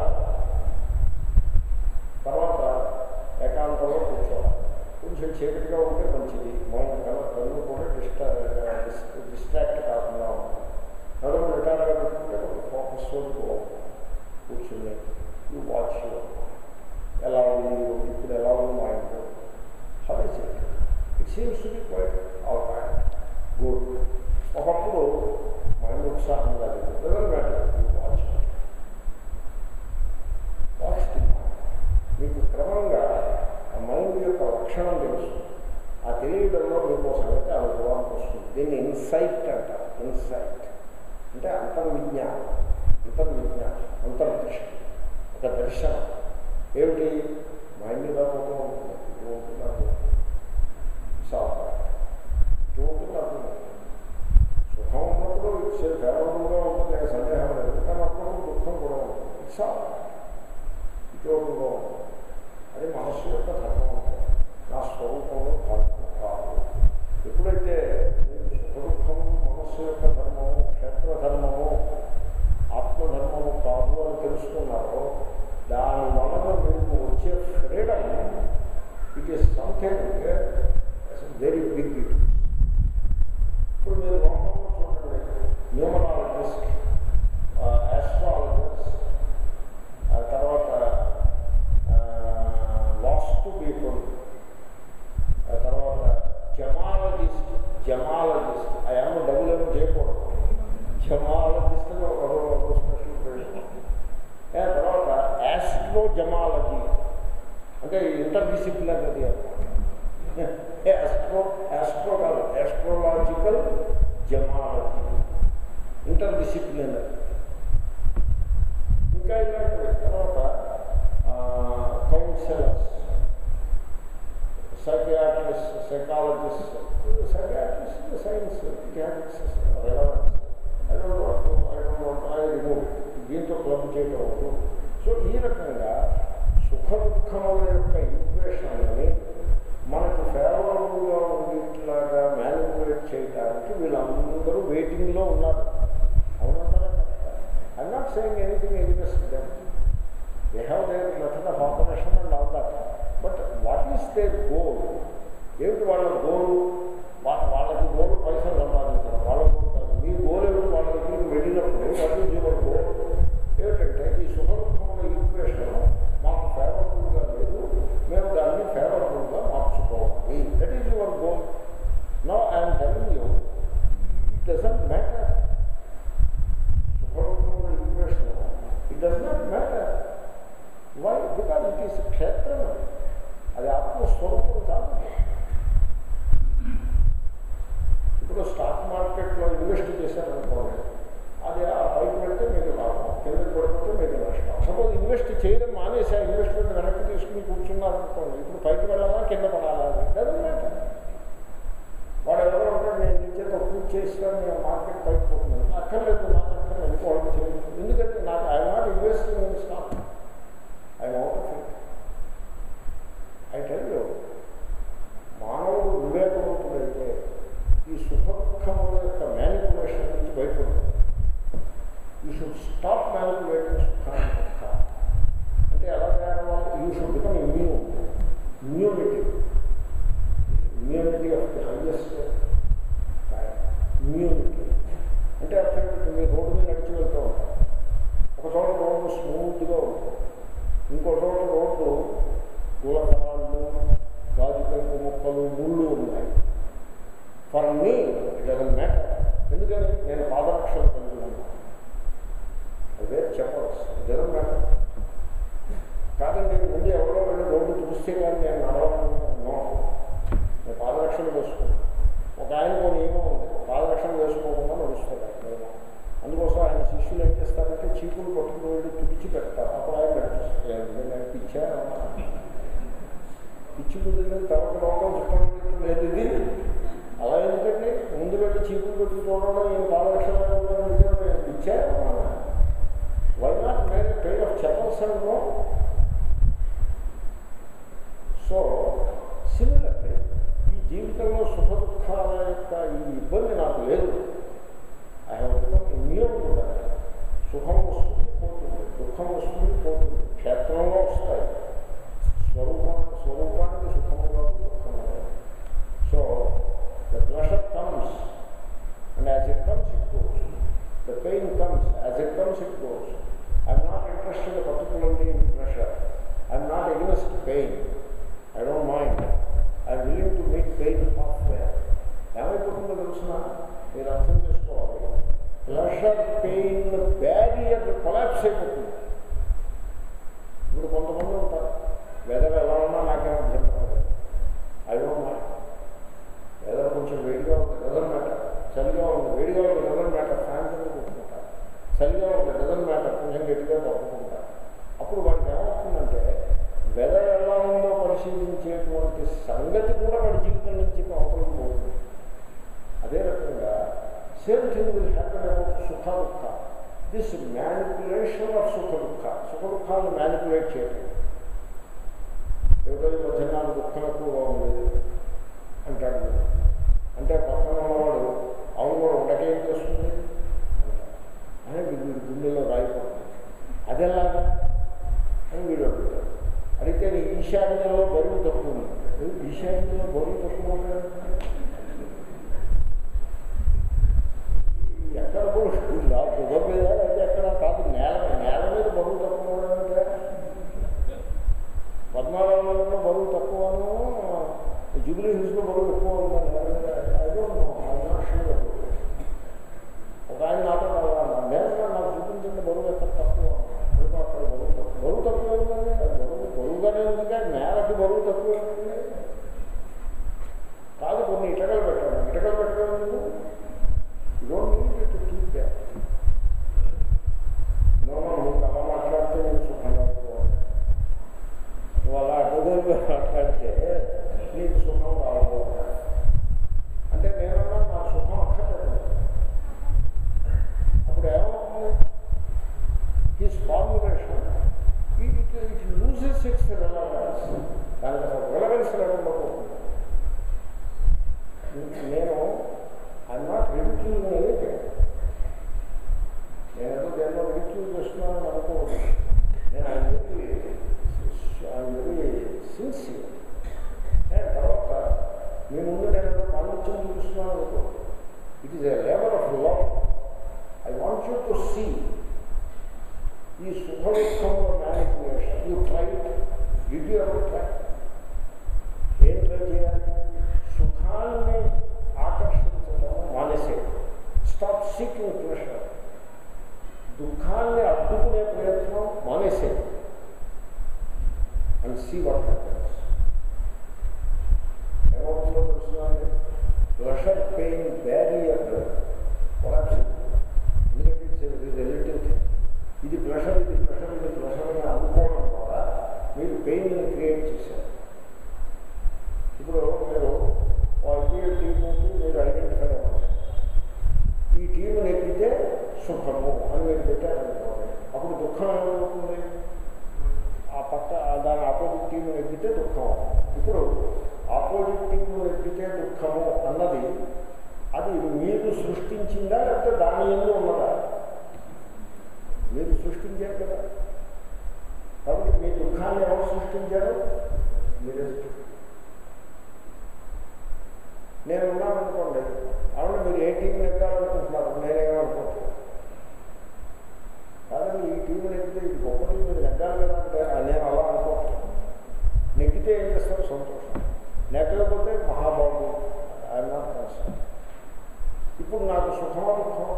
తర్వాత ఏకాంతంలో కూర్చోవాలి కొంచెం చీకటిగా ఉంటే మంచిది మైండ్ కన్నా కళ్ళు కూడా డిస్టా డిస్ట్రాక్ట్ కాకుండా ఉంటుంది నడుము రిటైర్గా పెట్టుకుంటే కొంచెం ఫోకస్ తోటి కూర్చుని ఈ వాచ్ ఎలా ఉంది ఇప్పుడు ఎలా ఉంది mind how is it it seems to be quite all right good ఒకప్పుడు మైండ్ ఉత్సాహంగా లేదు వాచ్ వాచ్ మీకు క్రమంగా ఆ మైండ్ యొక్క లక్షణం తెలుసు ఆ తెలియడంలో మీకు ఒక సంగతి అనుభవానికి వస్తుంది దీన్ని ఇన్సైట్ అంటారు ఇన్సైట్ అంటే అంతర్విజ్ఞానం అంతర్విజ్ఞానం అంతర్దృష్టి ఒక దర్శనం ఏమిటి మైండ్ ఇలా పోతూ ఉంటుంది ఇటు ఉంటుంది అటు సాఫ్ట్ ఇటు ఉంటుంది అటు సుఖం ఉన్నప్పుడు ఫేవరబుల్గా ఉంటుంది సందేహం లేదు కానీ అప్పుడు దుఃఖం కూడా ఉంటుంది ఇట్స్ ఆల్ ఉద్యోగంలో అది మనస్సు యొక్క ధర్మం అంటే నా స్వరూపంలో ధర్మం కాదు ఎప్పుడైతే సుఖదుఖము మనస్సు యొక్క ధర్మము క్షేత్రధర్మము ఆత్మధర్మము కాదు అని తెలుసుకున్నారో దాని వలన మీకు వచ్చే freedom it is something very big it ఇప్పుడు మీరు లోకంలో చూడండి న్యూమరాలజిస్ట్ ఆస్ట్రాలజిస్ట్ తర్వాత వాస్తు పీపుల్ తర్వాత జమాలజిస్ట్ జమాలజిస్ట్ ఆ ఏమో డబ్బులు ఏమో చేయకూడదు జమాలజిస్ట్ అని ఒక ఒక స్పెషల్ ప్రొఫెషన్ తర్వాత యాస్ట్రో జమాలజీ అంటే ఇంటర్ డిసిప్లినరీ యాస్ట్రో యాస్ట్రో కాదు యాస్ట్రోలాజికల్ జమాలజీ ఇంటర్ డిసిప్లినరీ ఇంకా ఇలాంటివి తర్వాత counsellors psychiatrist psychologist psychiatrist science relevance దీంతో క్లబ్ చేయడం అవుతూ సో ఈ రకంగా సుఖ దుఃఖముల యొక్క ఈక్వేషన్ని మనకు ఫేవరబుల్గా ఉండేట్లాగా మ్యానిపులేట్ చేయడానికి వీళ్ళందరూ వెయిటింగ్లో ఉన్నారు అవునంటారా I'm not saying anything against them they have their method of operation and all that but what is their goal ఏమిటి వాళ్ళ గోల్ వాళ్ళకి గోల్ పైసలు సంపాదించడం వాళ్ళ గోల్ కాదు మీ గోల్ ఏమిటి వాళ్ళ దగ్గరికి వెళ్ళినప్పుడు వాట్ ఈజ్ యువర్ గోల్ ఏమిటంటే ఈ సుఖ దుఃఖముల ఈక్వేషన్ మాకు ఫేవరబుల్గా లేదు మేము దాన్ని ఫేవరబుల్గా మార్చుకోవాలి that is your goal no I'm telling చేయడం మానేసి ఆ ఇన్వెస్ట్మెంట్ వెనక్కి తీసుకుని కూర్చున్నారు అనుకోండి ఇప్పుడు పైకి వెళ్ళాలా కింద పడాలా అది వాడు ఎవరో ఉంటాడు నేను నీ చేత పూజ చేస్తాను నేను మార్కెట్ పైకి పోతున్నాను అక్కర్లేదు నాకు అక్కర్లేదు వాళ్ళకి చేయదు ఎందుకంటే నాకు I not invest in stock I out of it I tell you మానవుడు వివేకవంతుడైతే ఈ సుఖ దుఃఖముల యొక్క మ్యానిపులేషన్ నుంచి బయటపడతాడు యూ షుడ్ స్టాప్ మ్యానిపులేటింగ్ సుఖాన్ని దుఃఖ అంటే ఎలా తయారవ్వాలి you should become immune immunity immunity of the highest immunity అంటే అర్థం ఏంటి? మీరు రోడ్డు మీద నడిచి వెళ్తూ ఉంటారు ఒక చోట రోడ్డు స్మూత్గా ఉంటుంది ఇంకో చోట రోడ్డు పూలకరాళ్ళు గాజు పెంకు మొక్కలు ముళ్ళు ఉన్నాయి for me it doesn't matter ఎందుకని నేను పాదరక్షలు పెంచుకున్నాను అదే చెప్పవచ్చు డజన్ మ్యాటర్ కాదండి ముందు ఎవరో వెళ్ళి రోడ్డు చూస్తే కానీ నేను నడవాలనుకున్నాను నేను పాదరక్షలు వేసుకున్నాను ఒక ఆయన కొన్ని నియమం ఉంది పాదరక్షలు వేసుకోకుండా నడుస్తాడు ఆయన నియమం అందుకోసం ఆయన శిష్యులు ఏం చేస్తారంటే చీపులు పట్టుకుని వెళ్ళి తుడిచి పెడతారు అప్పుడు ఆయన నడిపిస్తారు నేను పిచ్చా పిచ్చి కుదిరిన తర్వాత లోకం చుట్టం లేదు ఇది అలా ఎందుకండి ముందు వెళ్ళి చీపులు పెట్టుకోవడం ఈయన పాదరక్షలు పిచ్చా why not made pair of chappals and so similarly ఈ జీవితంలో సుఖ దుఃఖాల యొక్క ఈ ఇబ్బంది నాకు లేదు ఐ హ్యావ్ బికమ్ ఇమ్యూన్ కూడా సుఖం వస్తుంది పోతుంది దుఃఖం వస్తుంది పోతుంది క్షేత్రంలో వస్తాయి స్వరూపానికి స్వరూపానికి సుఖము కాదు దుఃఖము కాదు so the pleasure comes and as it comes it goes the pain comes as it comes it goes I'm not interested particularly in pleasure I'm not against pain I don't mind I willing to make pain half way ఏమైపోతుందో తెలుసిన మీరు అర్థం చేసుకోవాలి pleasure pain barrier collapse అయిపోతుంది ఇప్పుడు కొంతమంది ఉంటారు weather ఎలా ఉన్నా నాకేం అభ్యంతరం లేదు ఐ డోంట్ మైండ్ వెదర్ కొంచెం వేడిగా ఉంది డజన్ మ్యాటర్ చలిగా ఉంది వేడిగా ఉంది డజన్ మ్యాటర్ ఫ్యాన్ కింద కొట్టుకుంటారు చలిగా ఉంది డజన్ మ్యాటర్ కొంచెం గట్టిగా కొట్టుకుంటారు అప్పుడు వాడికి ఏమవుతుందంటే వెదర్ ఎలా ఉందో పరిశీలించేటువంటి సంగతి కూడా వాడి జీవితం నుంచి అవతలకు పోతుంది అదే రకంగా same thing will happen about సుఖ దుఃఖ దిస్ మ్యానిపులేషన్ ఆఫ్ సుఖ దుఃఖ సుఖ దుఃఖాలను మ్యానిపులేట్ చేయడం ఏదో ఈ మధ్య నాకు దుఃఖం ఎక్కువగా ఉంది అంటాడు వీడు. అంటే పక్కన ఉన్నవాడు అవును కూడా ఉండకేం చేస్తుంది అని వీడు వీడి గుండెలో రాయిపోతుంది అదెలాగా అని వీడు అడుగుతాడు అడిగితే నీ ఈశాన్యంలో బరువు తక్కువ ఉంది ఏ, ఈశాన్యంలో బరువు తక్కువ ఉన్నాడు ఎక్కడ బరువు షుగర్ మీద అయితే ఎక్కడ కాదు నేల నేల మీద బరువు తక్కువ ఉన్నాడంటే పద్మారావులో బరువు తక్కువను జూబ్లీ హిల్స్లో బరువు ఎక్కువ ఉందని ఒక ఆయన నాతో నేను నాకు చూపించండి బరువు ఎక్కడ తక్కువ అందుకో అక్కడ బరువు తక్కువ బరువు తక్కువ ఉందండి అది బరువు బరువుగానే ఉంది కానీ నేలకి బరువు తక్కువ ఉంది కాదు కొన్ని ఇటకలు పెట్టాను ఇటకలు పెట్టడం ఎందుకు don't need to keep that no నువ్వు అలా మాట్లాడితే నేను సుఖంగా పోవాలి నువ్వు అలా అడ్డగోలుగా మాట్లాడితే నీకు సుఖం రాదు అంటే నేనన్నా నా సుఖం అక్కర్లేదు అప్పుడు ఏమవుతుంది his formulation it it loses its relevance దానికి అసలు రిలవెన్స్ లేకుండా పోతుంది నేను ఐఎమ్ నాట్ రిడిక్యూల్ ఎనీథింగ్ నేను ఏదో దేనిలో రిడిక్యూల్ చేస్తున్నానని అనుకోవద్దు నేను ఆయన వెరీ ఆయన వెరీ సిన్సియర్ తర్వాత మీ ముందు నేను ఏదో పాండిత్యం చూపిస్తున్నాను అనుకో it is a labour of love I want you to see ఈ సుఖ దుఃఖంలో manipulation you try did you ever try ఏం ట్రై చేయాలి సుఖాన్ని ఆకర్షించడం మానేసే స్టాప్ సీకింగ్ ప్రెషర్ దుఃఖాన్ని అడ్డుకునే ప్రయత్నం మానేసే అండ్ సీ వాట్ హ్యాపన్స్ ఏమవుతుందో తెలుసునండి ప్రెషర్ పెయిన్ బ్యారియర్ కొలాప్స్ ఎందుకంటే ఇట్స్ రిలేటివ్ థింగ్ ఇది ప్రెషర్ ఇది ప్రెషర్ ఇది ప్రెషర్ అని అనుకోవడం అది మీరు సృష్టించిందా లేకపోతే దాని ఎందు ఉన్నదా మీరు సృష్టించారు కదా కాబట్టి మీ దుఃఖాన్ని ఎవరు సృష్టించారు మీరే సృష్టించారు నేను ఉన్నాను అనుకోండి అవును మీరు ఏ టీం నెగ్గాలనుకుంటున్నారు నేనేమనుకుంటున్నాను కాదండి ఈ టీం నెగ్గితే ఇది గొప్ప టీం మీరు నెగ్గాలి కదా అంటే "ఆ, నేను అలా అనుకుంటున్నాను నెగ్గితే ఏం చేస్తారు సంతోషం నెగ్గకపోతే మహాబాబు ఆయన కష్టం ఇప్పుడు నాకు సుఖమా దుఃఖమా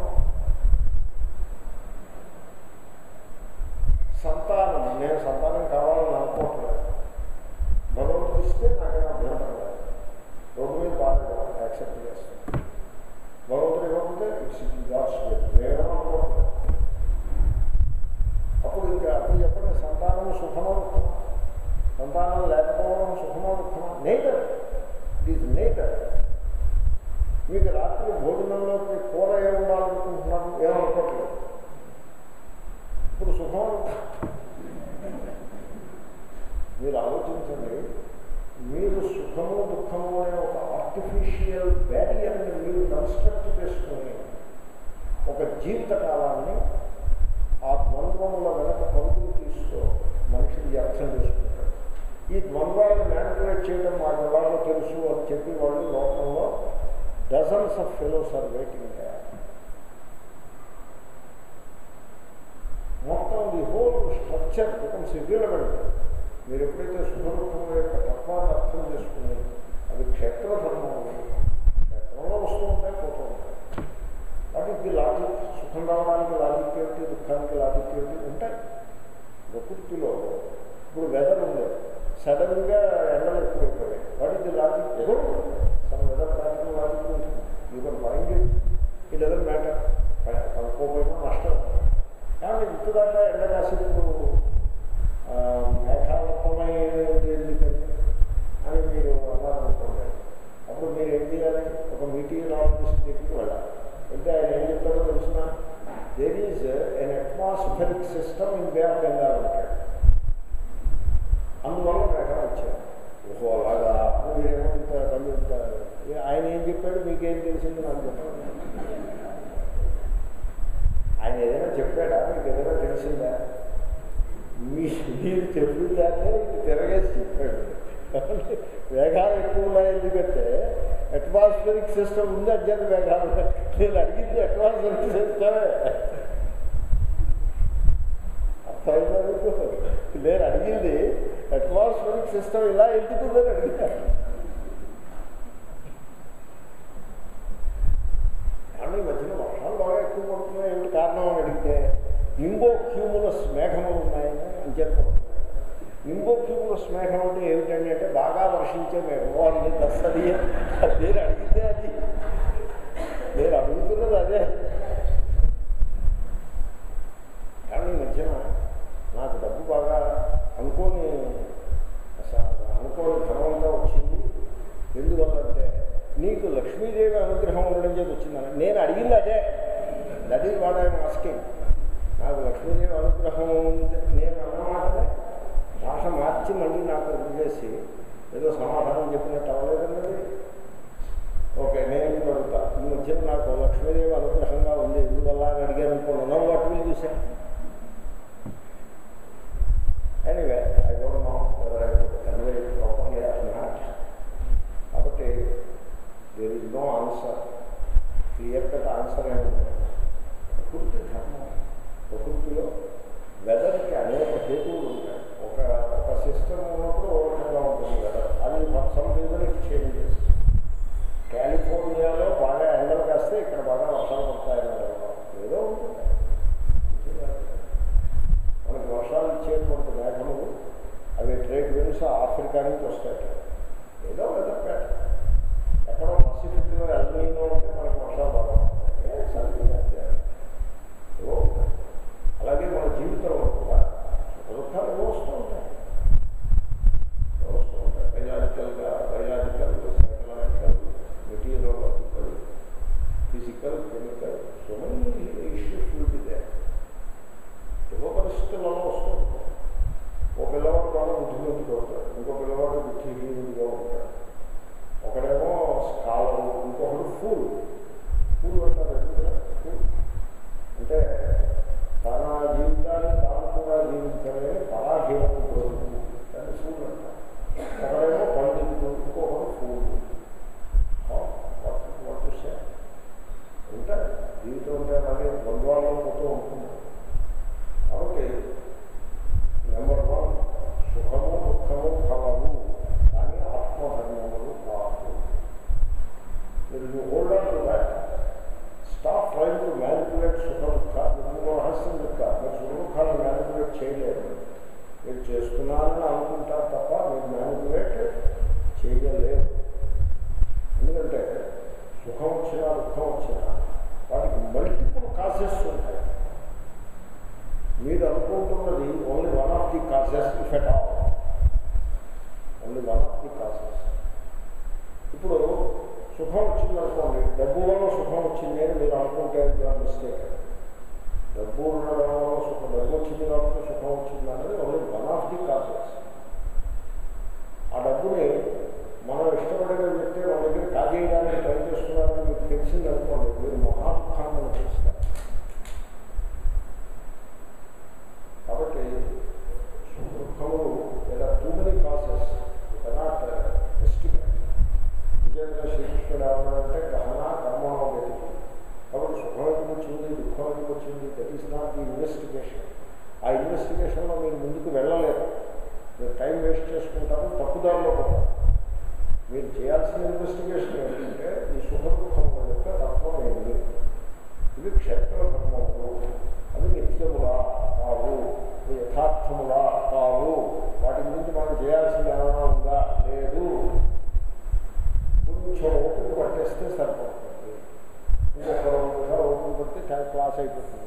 సంతానం నేను సంతానం కావాలని అనుకోవట్లేదు భగవంతుడు ఇస్తే నాకైనా అభ్యంతరం లేదు రోడ్డు మీద బాధ యాక్సెప్ట్ చేస్తాను భగవంతుడు ఇవ్వకపోతే ఇట్స్ గాడ్స్ నేనేమనుకోవట్లేదు అప్పుడు ఇంకా అప్పుడు చెప్పండి సంతానం సుఖమా దుఃఖమా సంతానం లేకపోవడం సుఖమా దుఃఖమా నేటర్ ఇట్ ఈజ్ నేటర్ మీకు రాత్రి భోజనంలోకి కూర ఏ ఉండాలనుకుంటున్నారు ఏమనుకోవట్లేదు ఇప్పుడు సుఖం మీరు ఆలోచించండి మీరు సుఖము దుఃఖము అనే ఒక ఆర్టిఫిషియల్ బ్యారియర్ని మీరు కన్స్ట్రక్ట్ చేసుకుని ఒక జీవిత కాలాన్ని ఆ ద్వంద్వముల వెనక పంతులు తీస్తూ మనిషికి అర్థం చేసుకుంటాడు ఈ ద్వంద్వాలను మ్యానిపులేట్ చేయడం మాకు ఎలాగో తెలుసు అని చెప్పి వాళ్ళు లోకంలో dozens of fellows are waiting మొత్తం the whole structure becomes irrelevant మీరు ఎప్పుడైతే సుఖదుఖముల యొక్క తత్వాన్ని అర్థం చేసుకుని అది క్షేత్ర ధర్మం క్షేత్రంలో వస్తూ ఉంటాయి పోతూ ఉంటాయి వాటికి లాజిక్ సుఖం రావడానికి లాజిక్ ఏమిటి దుఃఖానికి లాజిక్ ఏమిటి ఉంటాయి ప్రకృతిలో ఇప్పుడు వెదర్ ఉంది సడన్గా ఎండలు ఎక్కువైపోయాయి వాటికి లాజిక్ ఏదో సమ్ వెదర్ ప్యాటర్న్ లాజిక్ ఉంటుంది your mind it doesn't matter కనుక్కోపోయినా నష్టం కానీ ఇంతదాకా ఎండ కాసేపు మేఘావత్తమైనది ఎందుకని అని మీరు అన్నారనుకోండి అప్పుడు మీరు ఏం చేయాలి ఒక మీటీరియాలజిస్ట్ దగ్గరికి వెళ్ళాలి అంటే ఆయన ఏం చెప్తారో తెలిసిన there is an atmospheric system in Bay of Bengal అంటాడు అందువల్ల మేఘాలు వచ్చారు ఓహో అలాగా మీరేమో ఇంత కళ్ళు ఇంత ఆయన ఏం చెప్పాడు మీకేం తెలిసింది నాకు చెప్పండి ఆయన ఏదైనా చెప్పాడా మీకు ఏదైనా తెలిసిందా మీ మీరు చెప్పిందాన్ని తిరగేసి చెప్పాడు వేగాలు ఎక్కువ ఉన్నాయి ఎందుకంటే అట్మాస్ఫిరిక్ సిస్టమ్ ఉంది అత్యంత వేగాలు నేను అడిగింది అట్మాస్ఫిరిక్ సిస్టమే అర్థమైందా మీకు నేను అడిగింది అట్మాస్ఫిరిక్ సిస్టమ్ ఇలా ఎందుకుందని అడిగాను కానీ ఈ మధ్యన వర్షాలు బాగా ఎక్కువ పడుతున్నాయి ఏమిటి కారణం అని అడిగితే నింబో క్యూములస్ మేఘములు ఉన్నాయని అంచేత నింబో క్యూములస్ మేఘం అంటే ఏమిటండి అంటే బాగా వర్షించే మేఘం అని దస్తది నేను అడిగితే అది నేను అడుగుతున్నది అదే కానీ ఈ మధ్యన నాకు డబ్బు బాగా అనుకోని అసలు అనుకోని ధనమంతా వచ్చింది ఎందువల్లంటే నీకు లక్ష్మీదేవి అనుగ్రహం ఉండడం చేతి వచ్చిందని నేను అడిగింది అదే that is what I'm asking నాకు లక్ష్మీదేవి అనుగ్రహం ఉంది నేను అన్నమాటనే భాష మార్చి మళ్ళీ నాకు ఇది చేసి ఏదో సమాధానం చెప్పినట్టు అవ్వలేదన్నది ఓకే నేను ఇప్పుడు అడుగుతా ఈ మధ్య నాకు లక్ష్మీదేవి అనుగ్రహంగా ఉంది ఎందువల్ల అని అడిగాను అనుకోండి నో వాట్ విల్ చూసాను anyway I don't know whether I convey properly or not కాబట్టి there is no answer clear cut answer ఏముంది ప్రకృతి ధర్మం ప్రకృతిలో వెదర్కి అనేక హేతువులు ఉంటాయి ఒక ఒక సిస్టమ్ ఉన్నప్పుడు ఒక రకంగా ఉంటుంది వెదర్ అది సమ్ రీజన్ చేంజ్ చేస్తుంది కాలిఫోర్నియాలో బాగా ఎండలు కాస్తే ఇక్కడ బాగా వర్షాలు పడతాయని ఏదో ఉంటుంది మనకి వర్షాలు ఇచ్చేటువంటి మేఘములు అవి ట్రేడ్ విన్స్ ఆఫ్రికా నుంచి వస్తాయి ఏదో వెదర్ ప్యాటర్న్ ఎక్కడో పసిఫిక్లో ఎల్నీలో ఉంటే మనకు వర్షాలు బాగా పడతాయి. ఏ something like that. ఏవో ఉంటాయి. అలాగే మన జీవితంలో కూడా సుఖ దుఃఖాలు ఏవో వస్తూ ఉంటాయి ఏవో వస్తూ ఉంటాయి బయలాజికల్గా biological psychological materialogical physical chemical so many issues will be there ఏవో పరిస్థితులలో వస్తూ ఉంటాయి ఒక పిల్లవాడు బాగా బుద్ధిమంతుడు అవుతాడు ఇంకో పిల్లవాడు బుద్ధిహీనుడిగా ఉంటాడు ఒకడేమో స్కాలర్ ఇంకొకడు ఫూల్ ఫూల్ అంటారు ఎందుకంటే ఫూల్ అంటే తన జీవితాన్ని తాను కూడా జీవించలే పరాధీనం కోరుకుంటుంది దాన్ని ఫూల్ అంటారు ఒకడేమో పండితుడు ఇంకొకడు ఫూల్ వట్టు ఉంటాయి జీవితం అంటే అలాగే ద్వంద్వాల్లో పోతూ ఉంటుంది కాబట్టి నెంబర్ వన్ సుఖము దుఃఖము ఫలము కానీ ఆత్మధర్మములు కాదు మీరు you hold on to that stop trying to manipulate సుఖ దుఃఖ మీరు రహస్యం దుఃఖ మీరు సుఖ దుఃఖాలను మ్యానిపులేట్ చేయలేరు మీరు చేస్తున్నారని అనుకుంటారు తప్ప మీరు మ్యానిపులేట్ చేయలేరు ఎందుకంటే సుఖం వచ్చినా దుఃఖం వచ్చినా వాటికి మల్టిపుల్ కాసెస్ ఉంటాయి మీరు అనుకుంటున్నది only one of the cases if at all only one of the cases ఇప్పుడు సుఖం వచ్చిందనుకోండి డబ్బు వల్ల సుఖం వచ్చింది అని మీరు అనుకుంటే మిస్టేక్ డబ్బు ఉండడం వల్ల సుఖం డబ్బు వచ్చింది కాబట్టి సుఖం వచ్చింది అనేది only one of the cases ఆ డబ్బుని మనం ఇష్టపడిన వ్యక్తి మన దగ్గర కాజేయడానికి ట్రై చేస్తున్నారని మీకు తెలిసింది అనుకోండి మీరు మహాదుఖాన్ని అనుభవిస్తారు కాబట్టి దుఃఖములు లేదా too many cases cannot estimate విజయంగా శ్రీకృష్ణుడు ఏమన్నాడంటే గహన కర్మణో గతి కాబట్టి సుఖం ఎందుకు వచ్చింది దుఃఖం ఎందుకు వచ్చింది that is not the investigation ఆ ఇన్వెస్టిగేషన్లో మీరు ముందుకు వెళ్ళలేరు మీరు టైం వేస్ట్ చేసుకుంటారు తప్పుదారిలో పోతారు మీరు చేయాల్సిన ఇన్వెస్టిగేషన్ ఏంటంటే ఈ సుఖ దుఃఖముల యొక్క తత్వం ఏంటి ఇవి క్షేత్ర ధర్మములు అవి నిత్యములా కావు ఇవి యథార్థములా కావు వాటి గురించి మనం చేయాల్సింది ఏమైనా ఉందా లేదు కొంచెం ఓపిక పట్టేస్తే సరిపోతుంది ఇంకొక రెండు నిమిషాలు ఓపిక పడితే క్లాస్ అయిపోతుంది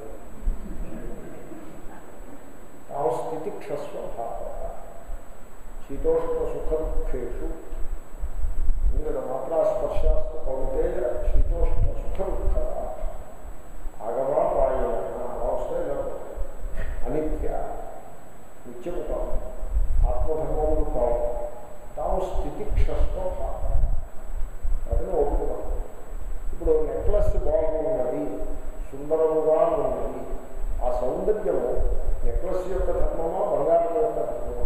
ఆ స్థితి క్షస్వ భావ శీతోష్ణ సుఖ దుఃఖేషు ఇందులో మాత్రా స్పర్శాస్త కౌంటేయ శీతోష్ణ సుఖ దుఃఖ ఆగమా వాయన అవస్థ అనిత్య నిత్యము కాదు ఆత్మధర్మములు కావు తాము స్థితి క్షస్వ భావ అదని ఒప్పుకోవాలి ఇప్పుడు నెక్లెస్ బాగున్నది సుందరముగా ఉన్నది ఆ సౌందర్యము నెక్లెస్ యొక్క ధర్మమా బంగారం యొక్క ధర్మమా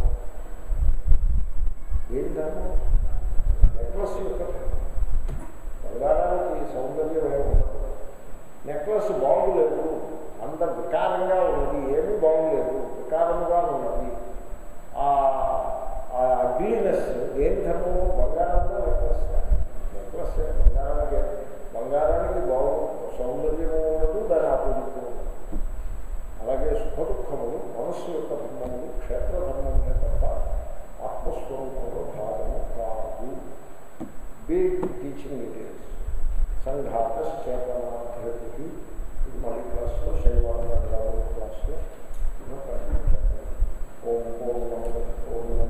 ఏం ధర్మం నెక్లెస్ యొక్క ధర్మం బంగారానికి సౌందర్యం ఏమి ఉండదు నెక్లెస్ బాగులేదు అంత వికారంగా ఉన్నది ఏమీ బాగులేదు వికారంగా ఉన్నది ఆ అగ్లీనెస్ ఏం ధర్మము బంగారంగా నెక్లెస్ నెక్లెస్ బంగారానికి బంగారానికి బాగు సౌందర్యం ఉండదు దాని ఆపోజిట్ ఉండదు అలాగే సుఖ దుఃఖములు మనస్సు యొక్క ధర్మములు క్షేత్ర ధర్మములే తప్ప ఆత్మస్వరూపంలో భాగము కాదు బిగ్ టీచింగ్ మెటీరియల్స్ సంఘాత చేతనాధిపతికి మళ్ళీ క్లాస్లో శనివారం క్లాస్లో ఓం పూర్ణము ఓం